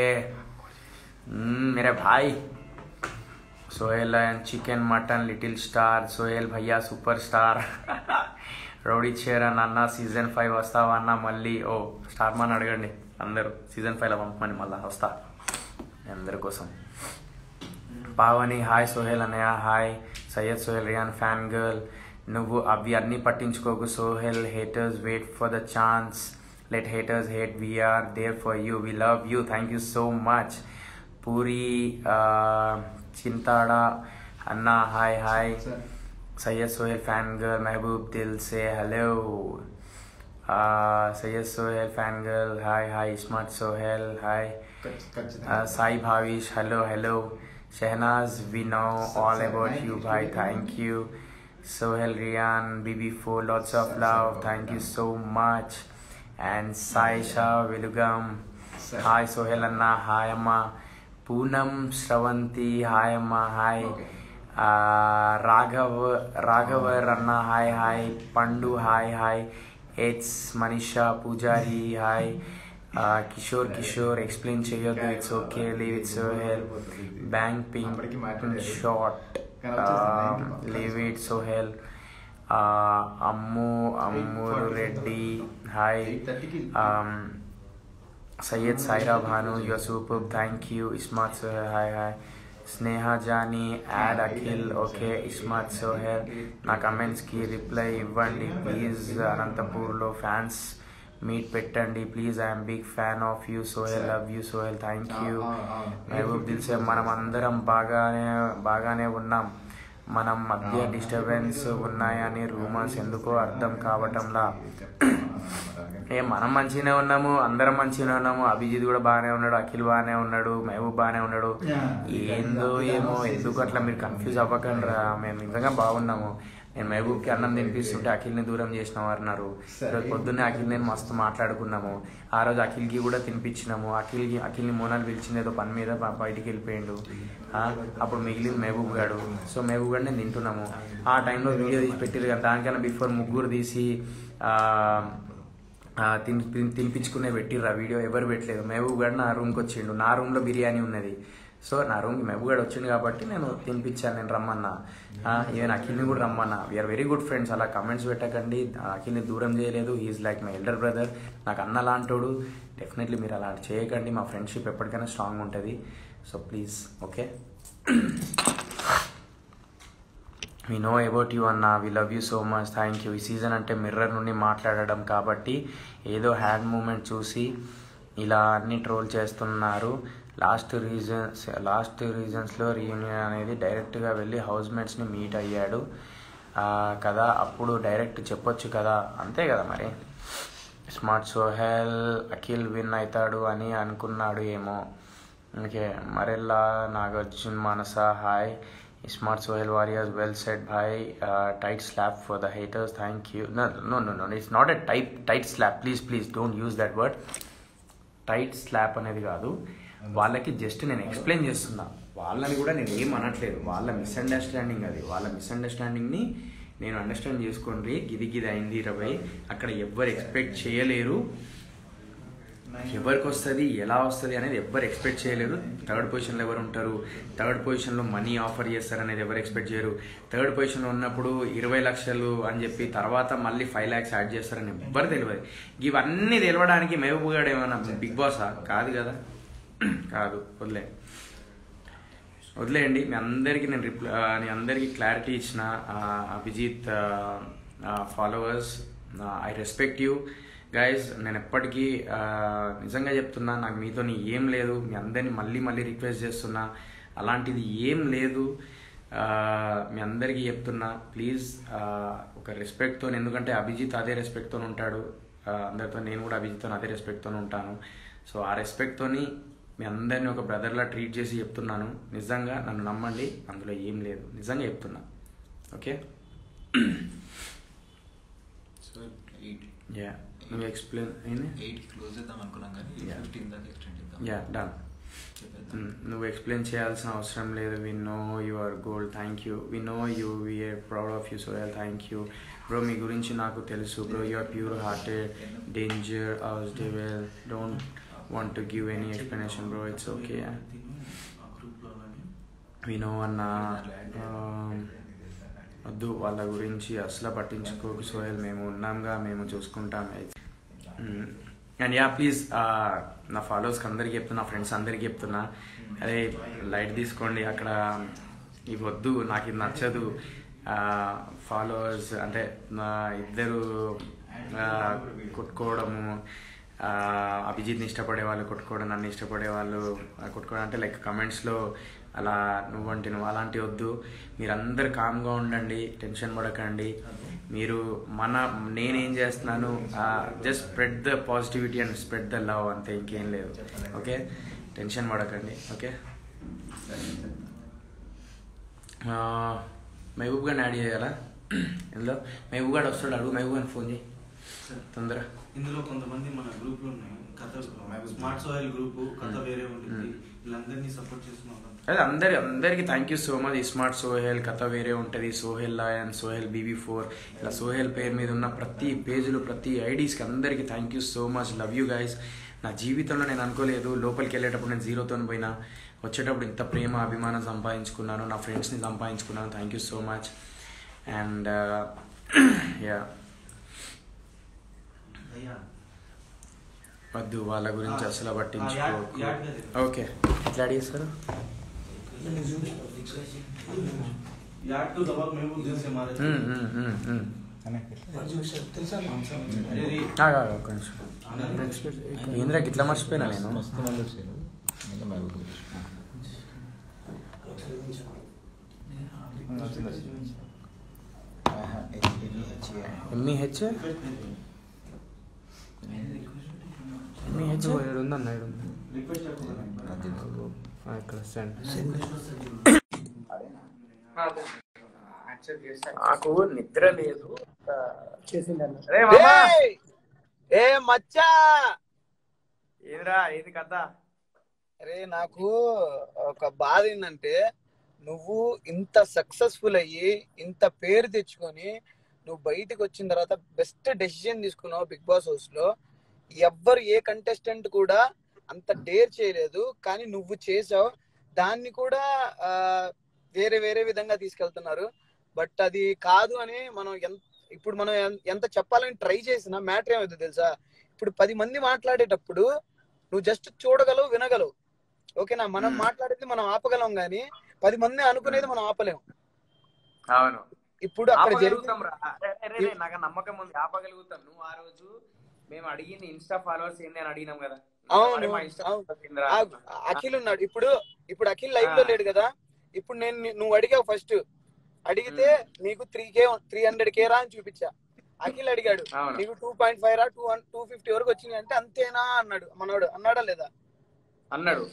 Hmm, मेरे भाई Sohel and chicken mutton little star Sohel भैया సూపర్ స్టార్ రౌడీ చరణ్ అన్న సీజన్ ఫైవ్ వస్తావా అన్న మళ్ళీ ఓ స్టార్ మని అడగండి అందరూ సీజన్ ఫైవ్లో పంపమని మళ్ళీ వస్తా మీ అందరి కోసం పావని హాయ్ సోహెల్ అన్నయ్య hi Syed Sohel Ryan fan girl నువ్వు అవి అన్నీ పట్టించుకోకు Sohel haters wait for the chance let haters hate we are there for you we love you thank you so much Puri Chintada అన్న hi hi sir Syed Sohel fan girl Mehboob Dil Se hello Syed Sohel fan girl hi hi smart Sohel hi ఖచ్చితంగా Sai Bhavish hello hello Shehnaz we know all about you भाई thank you Sohel Ryan BB four lots of love thank you so much and Saisha विलुगम Sir. हाय सोहेल अन्ना हाय अम्मा पूनम श्रवंती हाय अम्मा हाय Okay. ఆ, రాఘవ్ రాఘవర్ అన్న hi hi Pandu hi hi it's Manisha Pujari hi ఆ, కిషోర్ కిషోర్ ఎక్స్ప్లెయిన్ చేయొద్దు it's okay leave it's help bank pink అప్పటికి మాట్లాడేది. షార్ట్ కానీ వచ్చేసింది, thank you. Leave it so hell Ammu అమ్మురు రెడ్డి హాయ్ ఎయిట్ థర్టీకి Syed Saira Bhanu your super thank you Ismath Sohel hi hi Sneha Johnny add Akhil okay Ismath Sohel నా కమెంట్స్కి రిప్లై ఇవ్వండి ప్లీజ్ అనంతపూర్లో ఫ్యాన్స్ మీట్ పెట్టండి please I'm big fan of you Sohel love you Sohel thank you Mehboob Dil Se మనం అందరం బాగానే బాగానే ఉన్నాం మనం మధ్య డిస్టర్బెన్స్ ఉన్నాయని రూమర్స్ ఎందుకో అర్థం కావటంలా ఏ మనం మంచిగానే ఉన్నాము అందరం మంచిగానే ఉన్నాము అభిజిత్ కూడా బాగానే ఉన్నాడు అఖిల్ బాగానే ఉన్నాడు మహబూబ్ బాగానే ఉన్నాడు ఏందో ఏమో ఎందుకు అట్లా మీరు కన్ఫ్యూజ్ అవ్వకండి రా మేము నిజంగా బాగున్నాము నేను మహబూబ్కి అన్నం తినిపిస్తుంటే అఖిల్ని దూరం చేసినాం అన్నారు ఈరోజు పొద్దున్నే అఖిల్ నేను మస్తు మాట్లాడుకున్నాము ఆ రోజు అఖిల్కి కూడా తినిపించినాము అఖిల్కి అఖిల్ని మోనాలు పిలిచింది ఏదో పని మీద బ- బయటికి వెళ్ళిపోయిండు ఆ, అప్పుడు మిగిలింది మహబూబ్ గాడు సో మహబూబ్ గాడు నేను తింటున్నాము ఆ టైంలో వీడియో తీసి పెట్టారు కదా దానికన్నా బిఫోర్ ముగ్గురు తీసి ఆ, ఆ, తిని తిని- తినిపించుకునే పెట్టిర్రు ఆ వీడియో ఎవరు పెట్టలేదు మహబూబ్ గారు నా రూమ్కి వచ్చిండు నా రూమ్లో బిర్యానీ ఉన్నది సో నా రూమ్కి మహబూబ్ గారు వచ్చిండు కాబట్టి నేను తినిపించాను నేను రమ్మన్నా ఈవెన్ అఖిల్ని కూడా రమ్మన్నా వీఆర్ వెరీ గుడ్ ఫ్రెండ్స్ అలా కమెంట్స్ పెట్టకండి ఆ, అఖిల్ని దూరం చేయలేదు is like my elder brother నాకు అన్న లాంటోడు డెఫినెట్లీ మీరు అలా చేయకండి మా ఫ్రెండ్షిప్ ఎప్పటికైనా స్ట్రాంగ్ ఉంటుంది so please okay we know about you అన్న we love you so much thank you ఈ సీజన్ అంటే మిర్రర్ నుండి మాట్లాడడం కాబట్టి ఏదో హ్యాండ్ మూమెంట్ చూసి ఇలా అన్ని ట్రోల్ చేస్తున్నారు లాస్ట్ రీజన్స్ లాస్ట్ రీజన్స్లో రీయూనియన్ అనేది డైరెక్ట్గా వెళ్ళి హౌస్ మేట్స్ని మీట్ అయ్యాడు ఆ, కదా అప్పుడు డైరెక్ట్ చెప్పొచ్చు కదా అంతే కదా మరి స్మార్ట్ సోహెల్ అఖిల్ విన్ అవుతాడు అని అనుకున్నాడు ఏమో ఓకే మరెల్లా Nagarjun Manasa hi smart Sohel warriors well set భాయ్ tight slap for the haters thank you no no no no it's not a type tight slap please please don't use that word tight slap అనేది కాదు వాళ్ళకి జస్ట్ నేను ఎక్స్ప్లెయిన్ చేస్తున్నా వాళ్ళని కూడా నేను ఏం అనట్లేదు వాళ్ళ మిస్అండర్స్టాండింగ్ అది వాళ్ళ మిస్అండర్స్టాండింగ్ని నేను అండర్స్టాండ్ చేసుకోండి గిది గిది అయింది ఇరవై అక్కడ ఎవ్వరు ఎక్స్పెక్ట్ చేయలేరు ఎవరికి వస్తుంది ఎలా వస్తుంది అనేది ఎవరు ఎక్స్పెక్ట్ చేయలేరు థర్డ్ పొజిషన్లో ఎవరు ఉంటారు థర్డ్ పొజిషన్లో మనీ ఆఫర్ చేస్తారు అనేది ఎవరు ఎక్స్పెక్ట్ చేయరు థర్డ్ పొజిషన్లో ఉన్నప్పుడు ఇరవై లక్షలు అని చెప్పి తర్వాత మళ్ళీ ఫైవ్ ల్యాక్స్ యాడ్ చేస్తారని ఎవ్వరు తెలియదు ఇవన్నీ తెలియడానికి మహబూబ్ గారు ఏమన్నా బిగ్ బాసా కాదు కదా కాదు వదిలే వదిలేయండి మీ అందరికీ నేను రిప్లై మీ అందరికీ క్లారిటీ ఇచ్చిన ఆ, Abhijit followers I respect you guys నేను ఎప్పటికీ ఆ, నిజంగా చెప్తున్నా నాకు మీతో ఏం లేదు మీ అందరినీ మళ్ళీ మళ్ళీ రిక్వెస్ట్ చేస్తున్నా అలాంటిది ఏం లేదు ఆ, మీ అందరికీ చెప్తున్నా ప్లీజ్ ఒక రెస్పెక్ట్తో ఎందుకంటే అభిజిత్ అదే రెస్పెక్ట్తో ఉంటాడు ఆ, అందరితో నేను కూడా అభిజిత్తో అదే రెస్పెక్ట్తో ఉంటాను సో ఆ రెస్పెక్ట్తోని మీ అందరిని ఒక బ్రదర్లా ట్రీట్ చేసి చెప్తున్నాను నిజంగా నన్ను నమ్మండి అందులో ఏం లేదు నిజంగా చెప్తున్నా ఓకే సో ఎయిట్ యా నువ్వు ఎక్స్ప్లెయిన్ అయింది ఎయిట్కి క్లోజ్ చేద్దాం అనుకున్నాం కానీ Yeah. ఫిఫ్టీన్ దాకా ఎక్స్టెండ్ చేద్దాం యా డన్ చెప్పేద్దాం నువ్వు ఎక్స్ప్లెయిన్ చేయాల్సిన అవసరం లేదు we know your gold thank you we know you we are proud of you Sohel thank you bro మీ గురించి నాకు తెలుసు bro you're pure hearted danger house devil don't want to give any explanation bro it's okay we know అన్న um, వద్దు వాళ్ళ గురించి అసలు పట్టించుకోకు సోయల్ మేము ఉన్నాంగా మేము చూసుకుంటాం అండ్ యా ప్లీజ్ నా ఫాలోవర్స్కి అందరికీ చెప్తున్నా నా ఫ్రెండ్స్ అందరికీ చెప్తున్నా అదే లైట్ తీసుకోండి అక్కడ ఇవి వద్దు నాకు ఇది నచ్చదు ఫాలోవర్స్ అంటే నా ఇద్దరు ఆ, కొట్టుకోవడము ఆ, అభిజిత్ని ఇష్టపడే వాళ్ళు కొట్టుకోవడం నన్ను ఇష్టపడే వాళ్ళు ఆ, కొట్టుకోవడం అంటే లైక్ కమెంట్స్లో అలా నువ్వంటే నువ్వు అలాంటి వద్దు మీరందరు కామ్గా ఉండండి టెన్షన్ పడకండి మీరు మన నేనేం చేస్తున్నాను just spread the positivity and spread the love అంతే ఇంకేం లేదు ఓకే టెన్షన్ పడకండి ఓకే మహబూబ్ గారిని యాడ్ చేయాలా ఇందులో మహబూబ్ గారు వస్తాడు అడుగు మహబూబ్ గారిని ఫోన్ చేయి తొందర ఇందులో కొంతమంది మన గ్రూప్ లో ఉన్నాయి కథ స్మార్ట్ సోయల్ గ్రూప్ కథ వేరే ఉంటుంది వీళ్ళందరినీ సపోర్ట్ చేస్తున్నాం అదే అందరి అందరికీ thank you so much smart Sohel కథ వేరే ఉంటుంది Sohel and Sohel BB four ఇలా సోహెల్ పేరు మీద ఉన్న ప్రతి పేజీలు ప్రతి ఐడీస్కి అందరికీ thank you so much love you guys నా జీవితంలో నేను అనుకోలేదు లోపలికి వెళ్ళేటప్పుడు నేను జీరోతో పోయినా వచ్చేటప్పుడు ఇంత ప్రేమ అభిమానం సంపాదించుకున్నాను నా ఫ్రెండ్స్ని సంపాదించుకున్నాను thank you so much and yeah అయ్యా వద్దు వాళ్ళ గురించి అసలు ఆ, యాడ్- పట్టించుకోకు యాడ్ గది. ఓకే ఎట్లా యాడ్ చేస్తారు यार तो दवा में वो दिल से मारे थे మ్మ్, మ్మ్, మ్మ్, మ్మ్. తెలుసా अरे रे ఆగు, ఆగు, ఒక్క నిమిషం ఏంద్రా ఇట్లా మర్చిపోయినా నేను మస్తు మంది వచ్చారు ఇంకా మహబూబ్ ఎంఈహెచ్ ఎంఈహెచ్ ఉందన్న ఈడ ఉంది. रिक्वेस्ट आपको ఆ, ఇక్కడ సెండ్ నాకు నిద్ర లేదు రే ఏయ్! ఏ మచ్చా ఏంద్రా ఏది కథ అరే నాకు ఒక బాధ ఏంటంటే నువ్వు ఇంత సక్సెస్ఫుల్ అయ్యి ఇంత పేరు తెచ్చుకొని నువ్వు బయటికి వచ్చిన తర్వాత బెస్ట్ డెసిషన్ తీసుకున్నావు బిగ్ బాస్ హౌస్ లో ఎవ్వరు ఏ కంటెస్టెంట్ కూడా అంత డేర్ చేయలేదు కానీ నువ్వు చేసావు దాన్ని కూడా ఆ, వేరే వేరే విధంగా తీసుకెళ్తున్నారు బట్ అది కాదు అని మనం ఎంత ఇప్పుడు మనం ఎన్- ఎంత చెప్పాలని ట్రై చేసినా మ్యాటర్ ఏమవుతుంది తెలుసా ఇప్పుడు పది మంది మాట్లాడేటప్పుడు నువ్వు జస్ట్ చూడగలవు వినగలవు ఓకేనా మనం Hmm. మాట్లాడేది మనం ఆపగలం గానీ పది మంది అనుకునేది మనం ఆపలేం అవును ఇప్పుడు అక్కడ ఆపగలుగుతాం జరిగింది రా అరే, అరే, అరే, నాకు ఆ నమ్మకం ఉంది ఆపగలుగుతాం నువ్వు ఆ రోజు మేము అడిగింది ఇన్స్టా ఫాలోవర్స్ ఏంది అని అడిగినాం కదా అవును, మరి మా ఇన్స్టా అవును. followers ఏందిరా? ఆగు, అఖిల్ ఉన్నాడు ఇప్పుడు ఇప్పుడు అఖిల్ లైవ్ లో ఆ. లేడు కదా ఇప్పుడు నేను ని- నువ్వు అడిగావు ఫస్ట్ అడిగితే నీకు three K three hundred K రా అని చూపించా అఖిల్ అడిగాడు అవును నీకు టూ పాయింట్ ఫైవ్ రా టూ టూ ఫిఫ్టీ వరకు వచ్చింది అంటే అంతేనా అన్నాడు మనోడు అన్నాడా లేదా అన్నాడు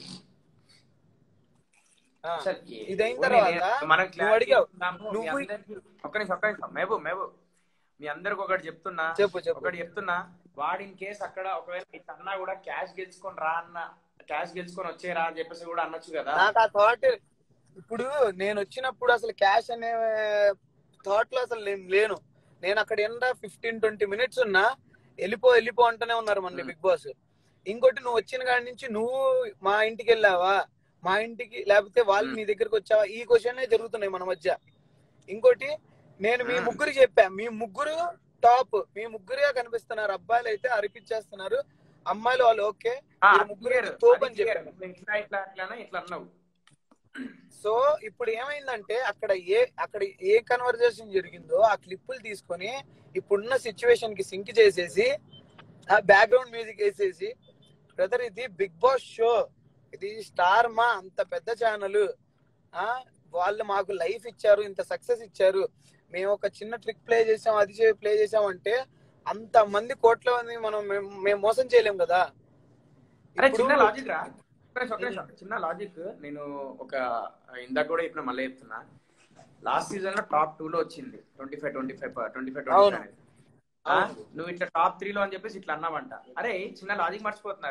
ఆ. అసలు ఏ- ఇదైన ఓన్లీ తర్వాత నేను- మనం నువ్వు clarity అడిగావు. ఇస్తున్నాము. మీ నువ్వు- అందరికీ- ఒక్క నిమిషం ఒక్క నిమిషం మేబు మేబు మీ అందరికి ఒకటి చెప్తున్నా చెప్పు చెప్పు ఒకటి చెప్తున్నా వాడు ఇన్ కేసు అక్కడ ఒకవేళ ఇట్లా అన్నా కూడా క్యాష్ గెలుచుకొని రా అన్న క్యాష్ గెలుచుకొని వచ్చేరా అని చెప్పేసి కూడా అనొచ్చు కదా నాకు ఆ థాట్ ఇప్పుడు నేను వచ్చినప్పుడు అసలు క్యాష్ అనే థాట్ లో అసలు నేను లేను నేను అక్కడ ఎంత ఫిఫ్టీన్ ట్వంటీ మినిట్స్ ఉన్నా వెళ్ళిపో వెళ్ళిపో అంటూనే ఉన్నారు మన Hmm. బిగ్ బాస్ ఇంకోటి నువ్వు వచ్చిన కాడి నుంచి నువ్వు మా ఇంటికి వెళ్ళావా మా ఇంటికి లేకపోతే వాళ్ళు Hmm. నీ దగ్గరకు వచ్చావా ఈ క్వశ్చన్ జరుగుతున్నాయి మన మధ్య ఇంకోటి నేను మీ Hmm. ముగ్గురు చెప్పా మీ ముగ్గురు టాప్ మీ ముగ్గురే కనిపిస్తున్నారు అబ్బాయిలు అయితే అరిపించేస్తున్నారు అమ్మాయిలు వాళ్ళు ఓకే ఆ, మీరు అది ముగ్గురు clear, తోపు అది అని clear. చెప్పాను. నువ్వు ఇట్లా ఇట్లా అట్లానా ఇట్లా అన్నావు సో ఇప్పుడు ఏమైందంటే అక్కడ ఏ అక్కడ ఏ కన్వర్జేషన్ జరిగిందో ఆ క్లిప్పులు తీసుకొని ఇప్పుడున్న సిచ్యువేషన్ కి సింక్ చేసేసి ఆ బ్యాక్గ్రౌండ్ మ్యూజిక్ వేసేసి బ్రదర్ ఇది బిగ్ బాస్ షో ఇది స్టార్ మా అంత పెద్ద ఛానల్ ఆ వాళ్ళు మాకు లైఫ్ ఇచ్చారు ఇంత సక్సెస్ ఇచ్చారు మేము ఒక చిన్న ట్రిక్ ప్లే చేసాం అది ప్లే చేసాం అంటే అంత మంది కోట్ల మంది మనం మేము- మేము మోసం చేయలేం కదా అరే ఇప్పుడు- చిన్న లాజిక్ రా ఒక్క నిమిషం, ఒక్క నిమిషం. చిన్న లాజిక్ నేను ఒక ఇందాక కూడా చెప్పిన మళ్ళీ చెప్తున్నా లాస్ట్ సీజన్ లో టాప్ టూ లో వచ్చింది twenty five twenty five twenty five twenty అవును. ఫైవ్ అవును. నువ్వు ఇట్లా టాప్ త్రీ లో అని చెప్పేసి ఇట్లా అన్నావంట అరే చిన్న లాజిక్ మర్చిపోతున్నారు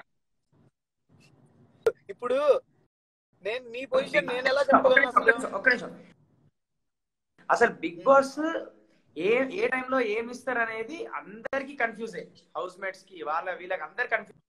ఇప్పుడు నేను నీ పొజిషన్ నేను ఎలా ఒక్క చెప్పగలను నిమిషం, ఒక్క అసలు నిమిషం, ఒక్క నిమిషం. అసలు బిగ్ బాస్ ఏ ఏ టైంలో ఏమి ఇస్తారు అనేది అందరికి కన్ఫ్యూజ్ హౌస్ మేట్స్ కి వాళ్ళ వీళ్ళకి అందరు కన్ఫ్యూజ్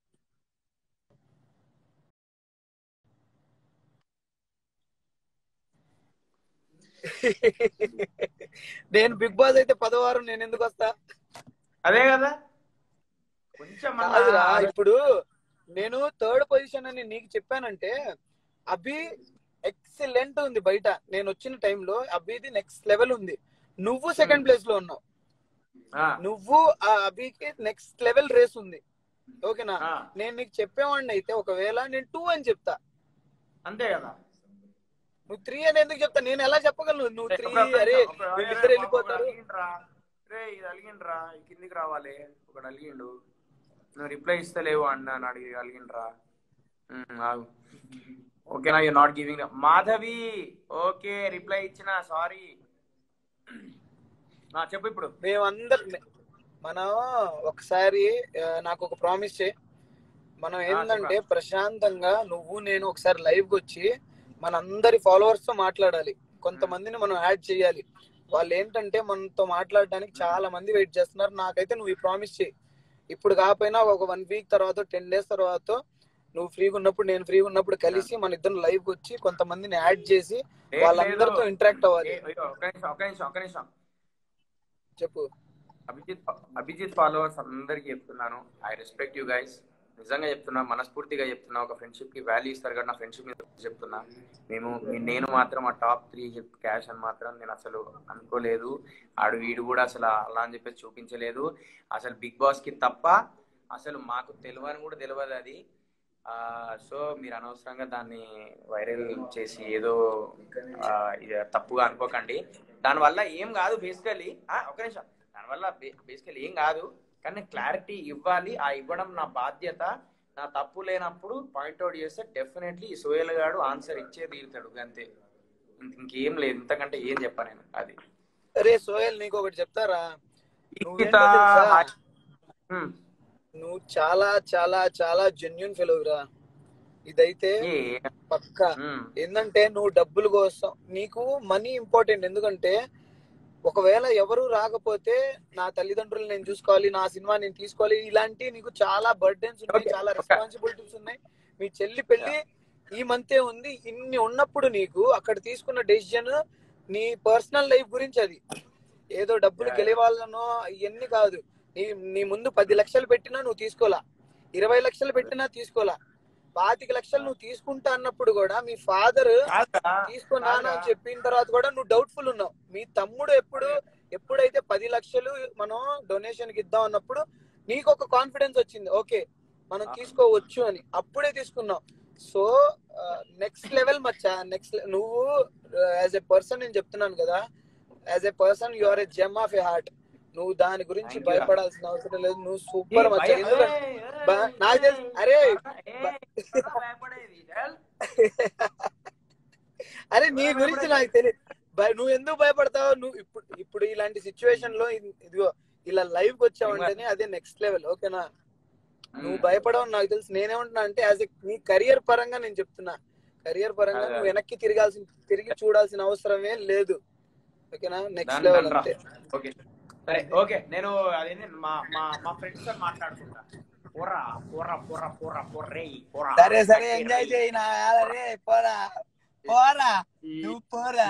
నేను బిగ్ బాస్ అయితే పదవారం నేను ఎందుకు వస్తా అదే కదా కొంచెం మన- కాదురా, ఇప్పుడు నేను థర్డ్ పొజిషన్ అని నీకు చెప్పానంటే అభి ఎక్సలెంట్ ఉంది బయట నేను వచ్చిన టైంలో అభిది నెక్స్ట్ లెవెల్ ఉంది నువ్వు సెకండ్ ప్లేస్ లో ఉన్నావు ఆ, నువ్వు ఆ అభికి నెక్స్ట్ లెవెల్ రేస్ ఉంది ఓకేనా ఆ, నేను నీకు చెప్పేవాడిని అయితే ఒకవేళ నేను టూ అని చెప్తా అంతే కదా నువ్వు త్రీ అని ఎందుకు చెప్తా నేను ఎలా చెప్పగలను నువ్వు త్రీ ఒక- ఒక- అరే ఒక- వీళ్ళిద్దరు ఒకడు వెళ్ళిపోతారు అలిగిండ్రా. రే ఇది అలిగిండ్రా ఈ కిందికి రావాలి ఒకడు అలిగిండు నువ్వు రిప్లై ఇస్తలేవు అన్న అని అడిగి అలిగిండ్రా ఉమ్, ఆగు ఓకేనా you not giving Madhavi okay reply ఇచ్చిన సారీ చెప్పు ఇప్పుడు మేమందరం మనం ఒకసారి ఆ, నాకు ఒక ప్రామిస్ చేయి మనం ఏంటంటే ప్రశాంతంగా నువ్వు నేను ఒకసారి లైవ్ కి వచ్చి మన అందరి ఫాలోవర్స్ తో మాట్లాడాలి కొంతమందిని మనం యాడ్ చేయాలి వాళ్ళు ఏంటంటే మనతో మాట్లాడడానికి చాలా మంది వెయిట్ చేస్తున్నారు నాకైతే నువ్వు ఈ ప్రామిస్ చేయి ఇప్పుడు కాకపోయినా ఒక వన్ వీక్ తర్వాత టెన్ డేస్ తర్వాత నువ్వు ఫ్రీగా ఉన్నప్పుడు నేను ఫ్రీగా ఉన్నప్పుడు కలిసి మన ఇద్దరు లైవ్ కి వచ్చి కొంతమందిని యాడ్ చేసి లేదు, వాళ్ళందరితో లేదు. ఇంటరాక్ట్ అవ్వాలి ఏ, అయ్యో, ఒక్క నిమిషం ఒక్క నిమిషం ఒక్క నిమిషం చెప్పు అభిజిత్ అభిజిత్ ఫాలోవర్స్ అందరికి చెప్తున్నాను ఐ రెస్పెక్ట్ యూ గైస్ నిజంగా చెప్తున్నా మనస్ఫూర్తిగా చెప్తున్నా ఒక ఫ్రెండ్షిప్ కి వాల్యూ ఇస్తారు కదా నా ఫ్రెండ్షిప్ మీద చెప్తున్నా మేము నేను మాత్రం ఆ టాప్ త్రీ క్యాష్ అని మాత్రం నేను అసలు అనుకోలేదు ఆడు వీడు కూడా అసలు అలా అని చెప్పేసి చూపించలేదు అసలు బిగ్ బాస్ కి తప్ప అసలు మాకు తెలియని కూడా తెలియదు అది సో మీరు అనవసరంగా దాన్ని వైరల్ చేసి ఏదో ఆ, ఇది తప్పుగా అనుకోకండి దానివల్ల ఏం కాదు బేసికలీ ఒక నిమిషం దానివల్ల బేసికలీ ఏం కాదు కానీ క్లారిటీ ఇవ్వాలి ఆ ఇవ్వడం నా బాధ్యత నా తప్పు లేనప్పుడు పాయింట్అవుట్ చేస్తే డెఫినెట్లీ ఈ సోయల్ గాడు ఆన్సర్ ఇచ్చే తీరుతాడు అంతే ఇంక- ఇంకేం లేదు ఇంతకంటే ఏం చెప్పా నేను అది అరే సోహెల్ నీకు ఒకటి చెప్తారా గీత, నువ్వేంటో తెలుసా? హ్మ్. నువ్వు చాలా చాలా చాలా జెన్యున్ ఫెలోరా ఇదైతే ఏ పక్కా హ్మ్. ఏంటంటే నువ్వు డబ్బుల కోసం నీకు మనీ ఇంపార్టెంట్ ఎందుకంటే ఒకవేళ ఎవరు రాకపోతే నా తల్లిదండ్రులు నేను చూసుకోవాలి నా సినిమా నేను తీసుకోవాలి ఇలాంటి నీకు చాలా బర్డెన్స్ ఉన్నాయి Okay, చాలా okay. రెస్పాన్సిబిలిటీస్ ఉన్నాయి మీ చెల్లి పెళ్లి ఈ మంతే ఉంది ఇన్ని ఉన్నప్పుడు నీకు అక్కడ తీసుకున్న డెసిజన్ నీ పర్సనల్ లైఫ్ గురించి అది ఏదో డబ్బులు Yeah. గెలవాలనో ఇవన్నీ కాదు నీ నీ ముందు పది లక్షలు పెట్టినా నువ్వు తీసుకోలా ఇరవై లక్షలు పెట్టినా తీసుకోలా పాతిక లక్షలు నువ్వు తీసుకుంటా అన్నప్పుడు కూడా మీ ఫాదర్ కాదురా, తీసుకో నాన్న అని కాదురా. చెప్పిన తర్వాత కూడా నువ్వు డౌట్ఫుల్ ఉన్నావు మీ తమ్ముడు ఎప్పుడు ఎప్పుడైతే పది లక్షలు మనం డొనేషన్ కి ఇద్దాం అన్నప్పుడు నీకు ఒక కాన్ఫిడెన్స్ వచ్చింది ఓకే మనం తీసుకోవచ్చు అని అప్పుడే తీసుకున్నావు సో నెక్స్ట్ లెవెల్ మచ్చా నెక్స్ట్ నువ్వు యాజ్ ఎ పర్సన్ నేను చెప్తున్నాను కదా as a person you are a gem of a heart నువ్వు దాని గురించి Thank you. భయపడాల్సిన అవసరం లేదు నువ్వు సూపర్ ఏ, మచ్చా భయ- ఎందుకంటే ఏయ్, ఏయ్, బా- నాకు తెలుసు అరే ఏయ్, బా- ఎవరు భయపడేది? హెల్? అరే నీ గురించి నాకు తెలియదు భయ- నువ్వు ఎందుకు భయపడతావు నువ్వు ఇప్పుడు ఇప్పుడు ఇలాంటి సిచ్యువేషన్ లో ఇ- ఇదిగో ఇలా లైవ్ కి వచ్చావంటేనే అదే నెక్స్ట్ లెవెల్ ఓకేనా నువ్వు భయపడవు నాకు తెలుసు నేనేమంటున్నా అంటే యాజ్ నీ కెరియర్ పరంగా నేను చెప్తున్నా కెరియర్ పరంగా అదే. నువ్వు వెనక్కి తిరగాల్సిన తిరిగి చూడాల్సిన అవసరమే లేదు ఓకేనా నెక్స్ట్ దాన్ని లెవెల్ రండ్రా. అంతే ఓకే సరే ఓకే నేను అదేంటి మా మా మా ఫ్రెండ్స్ తో మాట్లాడుకుంటా పోరా పోరా పోరా పోరా పోర్రే పోరా సరే సరే ఎంజాయ్ చేయి నా రే పోరా పోరా నువ్వు పోరా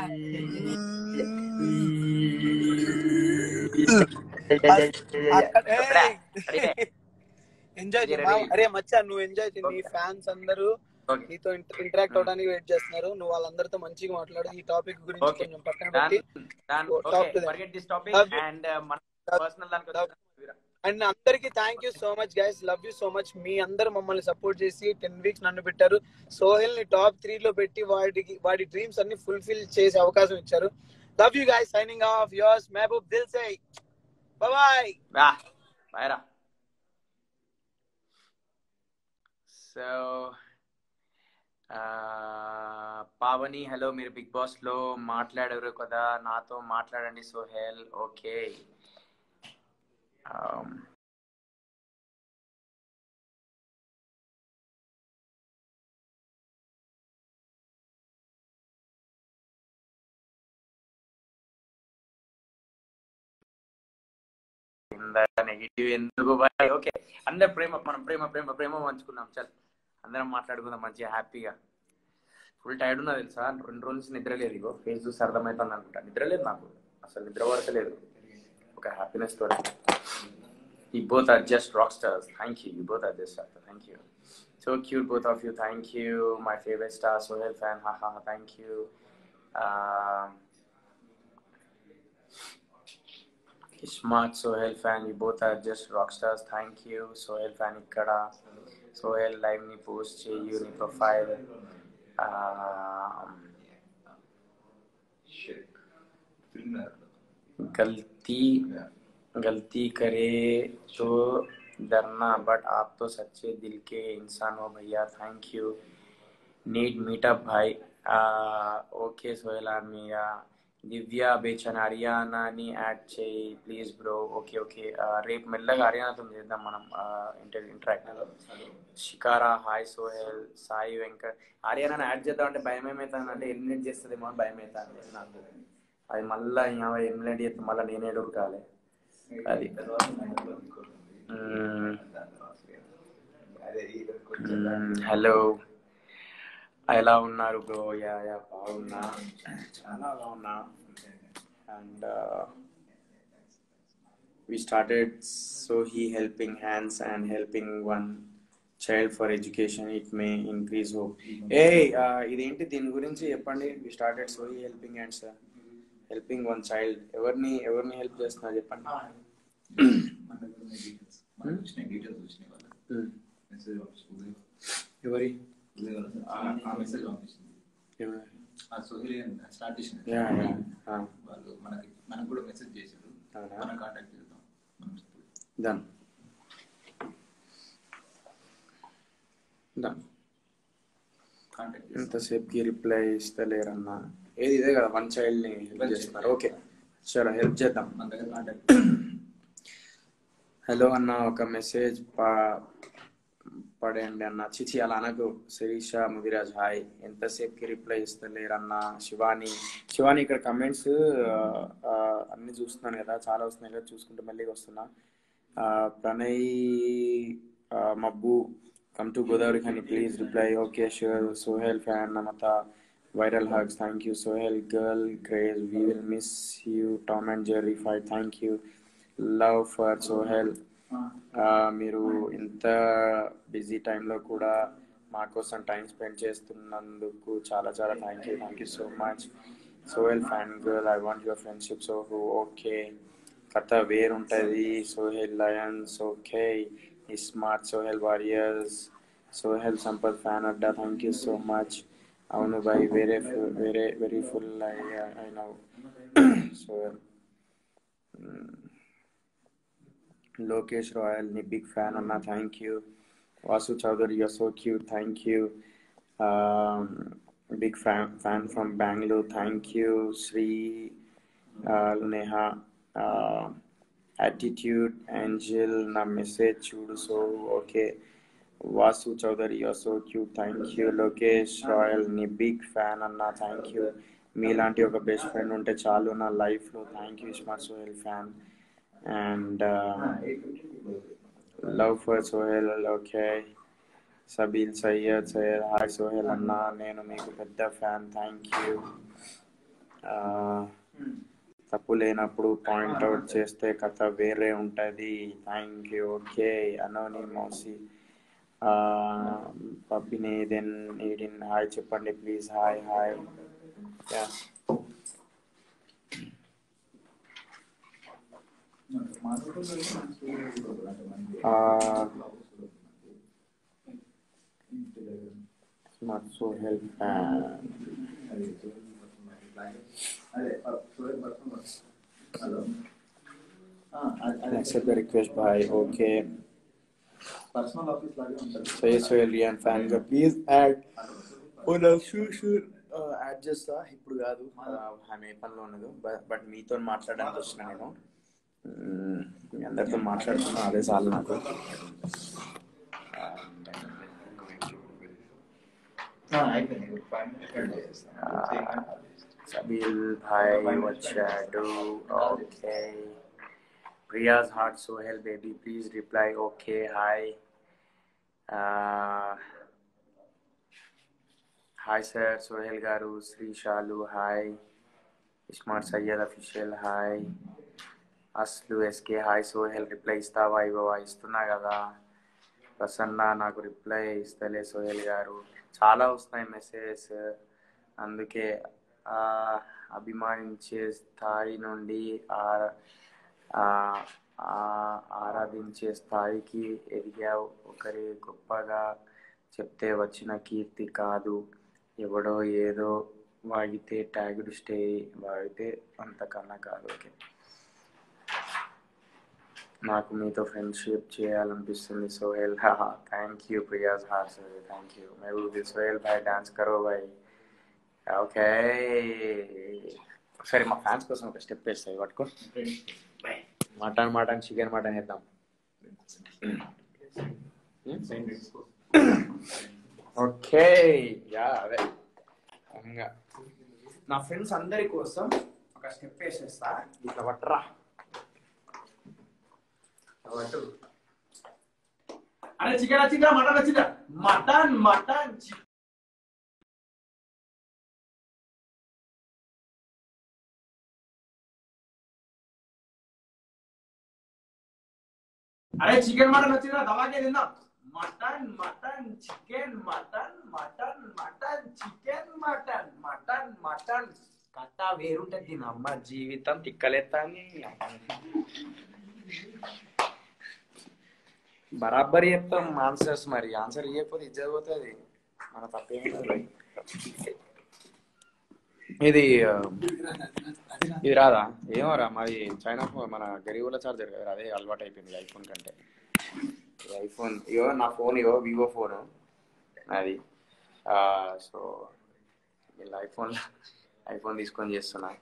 ఎంజాయ్ చేయి మా- అరే మచ్చా నువ్వు ఎంజాయ్ చేయి నీ ఫ్యాన్స్ అందరూ ఓకే నీతో ఇంటరాక్ట్ అవడానికి వెయిట్ చేస్తున్నారు నువ్వు వాళ్ళందరితో మంచిగా మాట్లాడు ఈ టాపిక్ గురించి Okay. కొంచెం పక్కన పెట్టి Talk to them. Forget this topic Love you. And మన పర్సనల్ దానికి Love అండ్ అందరికి thank you so much guys love you so much మీ అందరు మమ్మల్ని సపోర్ట్ చేసి టెన్ వీక్స్ నన్ను పెట్టారు సోహెల్ ని టాప్ త్రీ లో పెట్టి వాడికి వాడి డ్రీమ్స్ అన్ని ఫుల్ఫిల్ చేసే అవకాశం ఇచ్చారు love you guys signing off yours Mehboob Dil Se bye bye రా సో పావని హలో మీరు బిగ్ బాస్ లో మాట్లాడారు కదా నాతో మాట్లాడండి సోహెల్ ఓకే నెగిటివ్ ఎందుకు బాయ్ ఓకే అందరు ప్రేమ మనం ప్రేమ ప్రేమ ప్రేమ పంచుకున్నాం చల్ అందరం మాట్లాడుకుందాం మంచిగా హ్యాపీగా ఫుల్ టైర్డ్ ఉన్నా తెలుసా రెండు రోజుల నుంచి నిద్ర లేదు ఇగో ఫేస్ చూసి అర్థమవుతుంది అనుకుంటా నిద్ర లేదు నాకు అసలు నిద్ర పడతలేదు ఒక హ్యాపీనెస్ తోటి You both are just rock stars. Thank you. You both are just rock stars. Thank you. So cute, both of you. Thank you. My favorite star, Sohail fan. Haha. Thank you. Um, Smart Sohail fan. You both are just rock stars. Thank you. Sohail fan ikkada. Sohail live ni post cheyu ni profile. Um, गलती गलती करे तो डरना बट आप तो सच्चे दिल के इंसान हो भैया थैंक यू नीड मीटअप भाई ఓకే సోహెల్ ఆర్మియా దివ్య బేచన్ హర్యానాని యాడ్ చేయి ప్లీజ్ బ్రో ఓకే ఓకే రేపు మెల్లగా హర్యానాతో చేద్దాం మనం ఇంటర్ ఇంటరాక్ట్ షికారా హాయ్ సోహెల్ సాయి వెంకట్ హర్యానాని యాడ్ చేద్దాం అంటే భయం ఏమవుతుంది అంటే ఎలిమినేట్ చేస్తుందేమో అని భయం అవుతుంది నాకు అది మళ్ళీ ఇంకా ఎలిమినేట్ చేస్తే మళ్ళీ నేనే ఉరకాలి అది హలో ఎలా ఉన్నారు బ్రో యా యా బాగున్నా చాలా బాగున్నా and we started so he helping hands and helping one child for education it may increase hope ఏ ఇదేంటి దీని గురించి చెప్పండి we started so he helping hands helping one child ఎవరిని ఎవరిని హెల్ప్ చేస్తున్నారు చెప్పండి మన దగ్గర ఉన్న డీటెయిల్స్ మనం చూసిన డీటెయిల్స్ వచ్చినాయి వాళ్ళకి Hmm. మెసేజ్ పంపిస్తుంది ఎవరి ఉదయ్ వాళ్ళ సార్ ఆ- ఆ మెసేజ్ పంపిస్తుంది ఎవరి ఆ సోహిల్ స్టార్ట్ చేసిన యా యా వాళ్ళు మనకి మనకు కూడా మెసేజ్ చేశారు అవునా? మనం కాంటాక్ట్ చేద్దాం మనం డన్ డన్ కాంటాక్ట్ చేస్తాం ఇంతసేపుకి రిప్లై ఇస్తలేరన్నా ఏది ఇదే కదా వన్ చైల్డ్ ని హెల్ప్ చేస్తున్నారు ఓకే చలో హెల్ప్ చేద్దాం మన దగ్గర కాంటాక్ట్ హలో అన్న ఒక మెసేజ్ పడేయండి అన్న చిచి అలా అనకు శిరీష ముదిరాజ్ హాయ్ ఎంతసేపుకి రిప్లై ఇస్తలేరన్న శివాని శివాని ఇక్కడ కమెంట్స్ అన్ని చూస్తున్నాను కదా చాలా వస్తున్నాయి కదా చూసుకుంటూ మళ్ళీ వస్తున్నా ఆ, ప్రణయ్ ఆ, మబ్బు కమ్ టు గోదావరి కానీ please reply okay sure Sohel fan నమత viral hugs thank you Sohel girl craze we will miss you Tom and Jerry five thank you love for Sohel మీరు ఇంత బిజీ టైంలో కూడా మా కోసం టైం స్పెండ్ చేస్తున్నందుకు చాలా చాలా thank you thank you so much Sohel fan girl I want your friendship so okay కథ వేరుంటుంది Sohel lions okay smart Sohel warriors Sohel Sampath fan అడ్డా థ్యాంక్ యూ సో మచ్ అవును బాయ్ వేరే fu- వేరే వెరీ ఫుల్ అయినా సోహెల్ లోకేష్ రాయల్ ని బిగ్ ఫ్యాన్ అన్న thank you Vasu Chowdary you so cute thank you big fan fan from Bengaluru thank you Sri Neha attitude Angel నా మెసేజ్ చూడు so okay Vasu Chowdary you so cute thank you Lokesh Royal ని బిగ్ ఫ్యాన్ అన్న థ్యాంక్ యూ మీలాంటి ఒక బెస్ట్ ఫ్రెండ్ ఉంటే చాలు నా లైఫ్లో thank you smart Sohel fan and uh, love for Sohel okay Sabeel Syed Syed hi Sohel అన్న నేను మీకు పెద్ద ఫ్యాన్ థ్యాంక్ యూ తప్పు లేనప్పుడు పాయింట్ అవుట్ చేస్తే కథ వేరే ఉంటుంది థ్యాంక్ యూ ఓకే అనోని మోసి పబ్బిని దెన్ ఈడిన్ హాయ్ చెప్పండి please hi hi yeah smart Sohel fan accept the request by okay personal office లాగే ఉంటుంది say Sohel Rian fan గా ప్లీజ్ యాడ్ ఓ నా షూర్ షూర్ యాడ్ చేస్తా ఇప్పుడు కాదు ఆమె ఏ పనిలో ఉన్నదో బట్ మీతో మాట్లాడడానికి వచ్చిన నేను మ్మ్, మీ అందరితో మాట్లాడుతున్నా అదే చాలు నాకు అయిపోయింది ఫైవ్ మినిట్స్ సబీల్ భాయ్ వచ్చాడు okay Priya's heart Sohel baby please reply okay hi hi sir Sohel గారు శ్రీషాలు hi ismart Syed official hi అస్లు ఎస్కే హాయ్ సోహెల్ రిప్లై ఇస్తావా ఇవ్వవా ఇస్తున్నా కదా ప్రసన్న నాకు రిప్లై ఇస్తలే సోహెల్ గారు చాలా వస్తున్నాయి మెసేజెస్ అందుకే ఆ, అభిమానించే స్థాయి నుండి ఆ- ఆ- ఆ- ఆరాధించే స్థాయికి ఎదిగావు ఒకరి గొప్పగా చెప్తే వచ్చిన కీర్తి కాదు ఎవడో ఏదో వాగితే ట్యాగుడు స్టే వాగితే అంతకన్నా కాదు ఓకే నాకు మీతో ఫ్రెండ్షిప్ చేయాలనిపిస్తుంది Sohel thank you Priya's heart Sohel thank you Mehboob Sohel భాయ్ డాన్స్ కరో భాయ్ ఓకే సరే మా ఫ్యాన్స్ కోసం ఒక స్టెప్ వేస్తాయి పట్టుకో మటన్ మటన్ చికెన్ మటన్ వేద్దాం ఓకే యా అదే ఇంకా నా ఫ్రెండ్స్ అందరి కోసం ఒక స్టెప్ వేసేస్తా ఇట్లా పట్టరా అరే చికెన్ వచ్చిందా మటన్ వచ్చిందా మటన్ మటన్ చికెన్ అరే చికెన్ మటన్ వచ్చిందా దవాకే తిందాం mutton mutton chicken mutton mutton mutton chicken mutton mutton mutton కథ వేరుంటది దీని అమ్మ జీవితం తిక్కలేస్తాని బరాబర్ చెప్తాం ఆన్సర్స్ మరి ఆన్సర్ ఇవ్వకపోతే ఇజ్జత్ పోతుంది మన తప్పేమి ఇది ఆ, ఇది రాదా ఏమో రా మరి చైనా ఫోన్ మన గరీబుల చార్జర్ కదా అదే అలవాటు అయిపోయింది ఐఫోన్ కంటే ఈ ఐఫోన్ ఇగో నా ఫోన్ ఇగో వివో ఫోన్ అది సో వీళ్ళ ఐఫోన్ ఐఫోన్ తీసుకొని చేస్తున్నా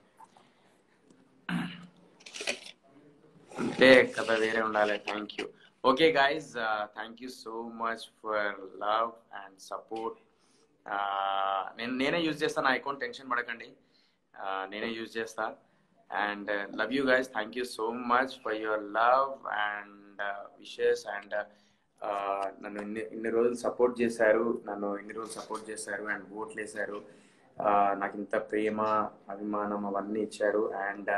అంటే కథ వేరే ఉండాలి thank you okay guys thank you so much for love and support నేను నేనే యూజ్ చేస్తాను అకౌంట్ టెన్షన్ పడకండి Uh, నేనే యూజ్ చేస్తా and love you guys thank you so much for your love and wishes and నన్ను ఇన్ని ఇన్ని రోజులు సపోర్ట్ చేశారు నన్ను ఇన్ని రోజులు సపోర్ట్ చేశారు అండ్ ఓట్లు వేశారు Uh, నాకు ఇంత ప్రేమ అభిమానం అవన్నీ ఇచ్చారు అండ్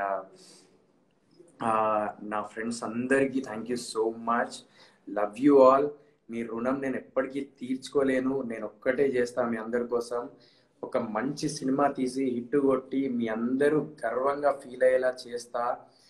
నా ఫ్రెండ్స్ అందరికీ thank you so much love you all మీ రుణం నేను ఎప్పటికీ తీర్చుకోలేను నేను ఒక్కటే చేస్తా మీ అందరి కోసం ఒక మంచి సినిమా తీసి హిట్ కొట్టి మీ అందరూ గర్వంగా ఫీల్ అయ్యేలా చేస్తా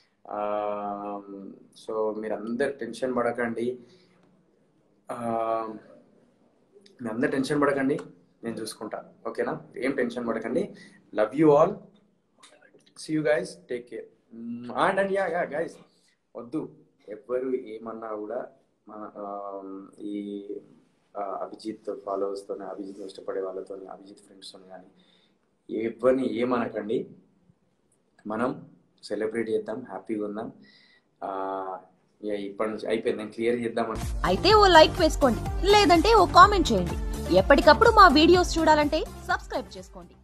సో మీరందరు టెన్షన్ పడకండి ఆ, మీ అందరు టెన్షన్ పడకండి నేను చూసుకుంటా ఓకేనా ఏం టెన్షన్ పడకండి love you all see you guys take care and and yeah yeah guys వద్దు ఎవ్వరు ఏమన్నా కూడా మన ఆ, ఈ ఆ, అభిజిత్ ఫాలోవర్స్తో అభిజిత్ ఇష్టపడే వాళ్ళతో అభిజిత్ ఫ్రెండ్స్తో కానీ ఎవరిని ఏమనకండి మనం సెలబ్రేట్ చేద్దాం హ్యాపీగా ఉందాం ఆ, ఇక ఇప్పటి నుంచి అయిపోయింది నేను క్లియర్ చేద్దామని అయితే ఓ లైక్ వేసుకోండి లేదంటే ఓ కామెంట్ చేయండి ఎప్పటికప్పుడు మా వీడియోస్ చూడాలంటే సబ్స్క్రైబ్ చేసుకోండి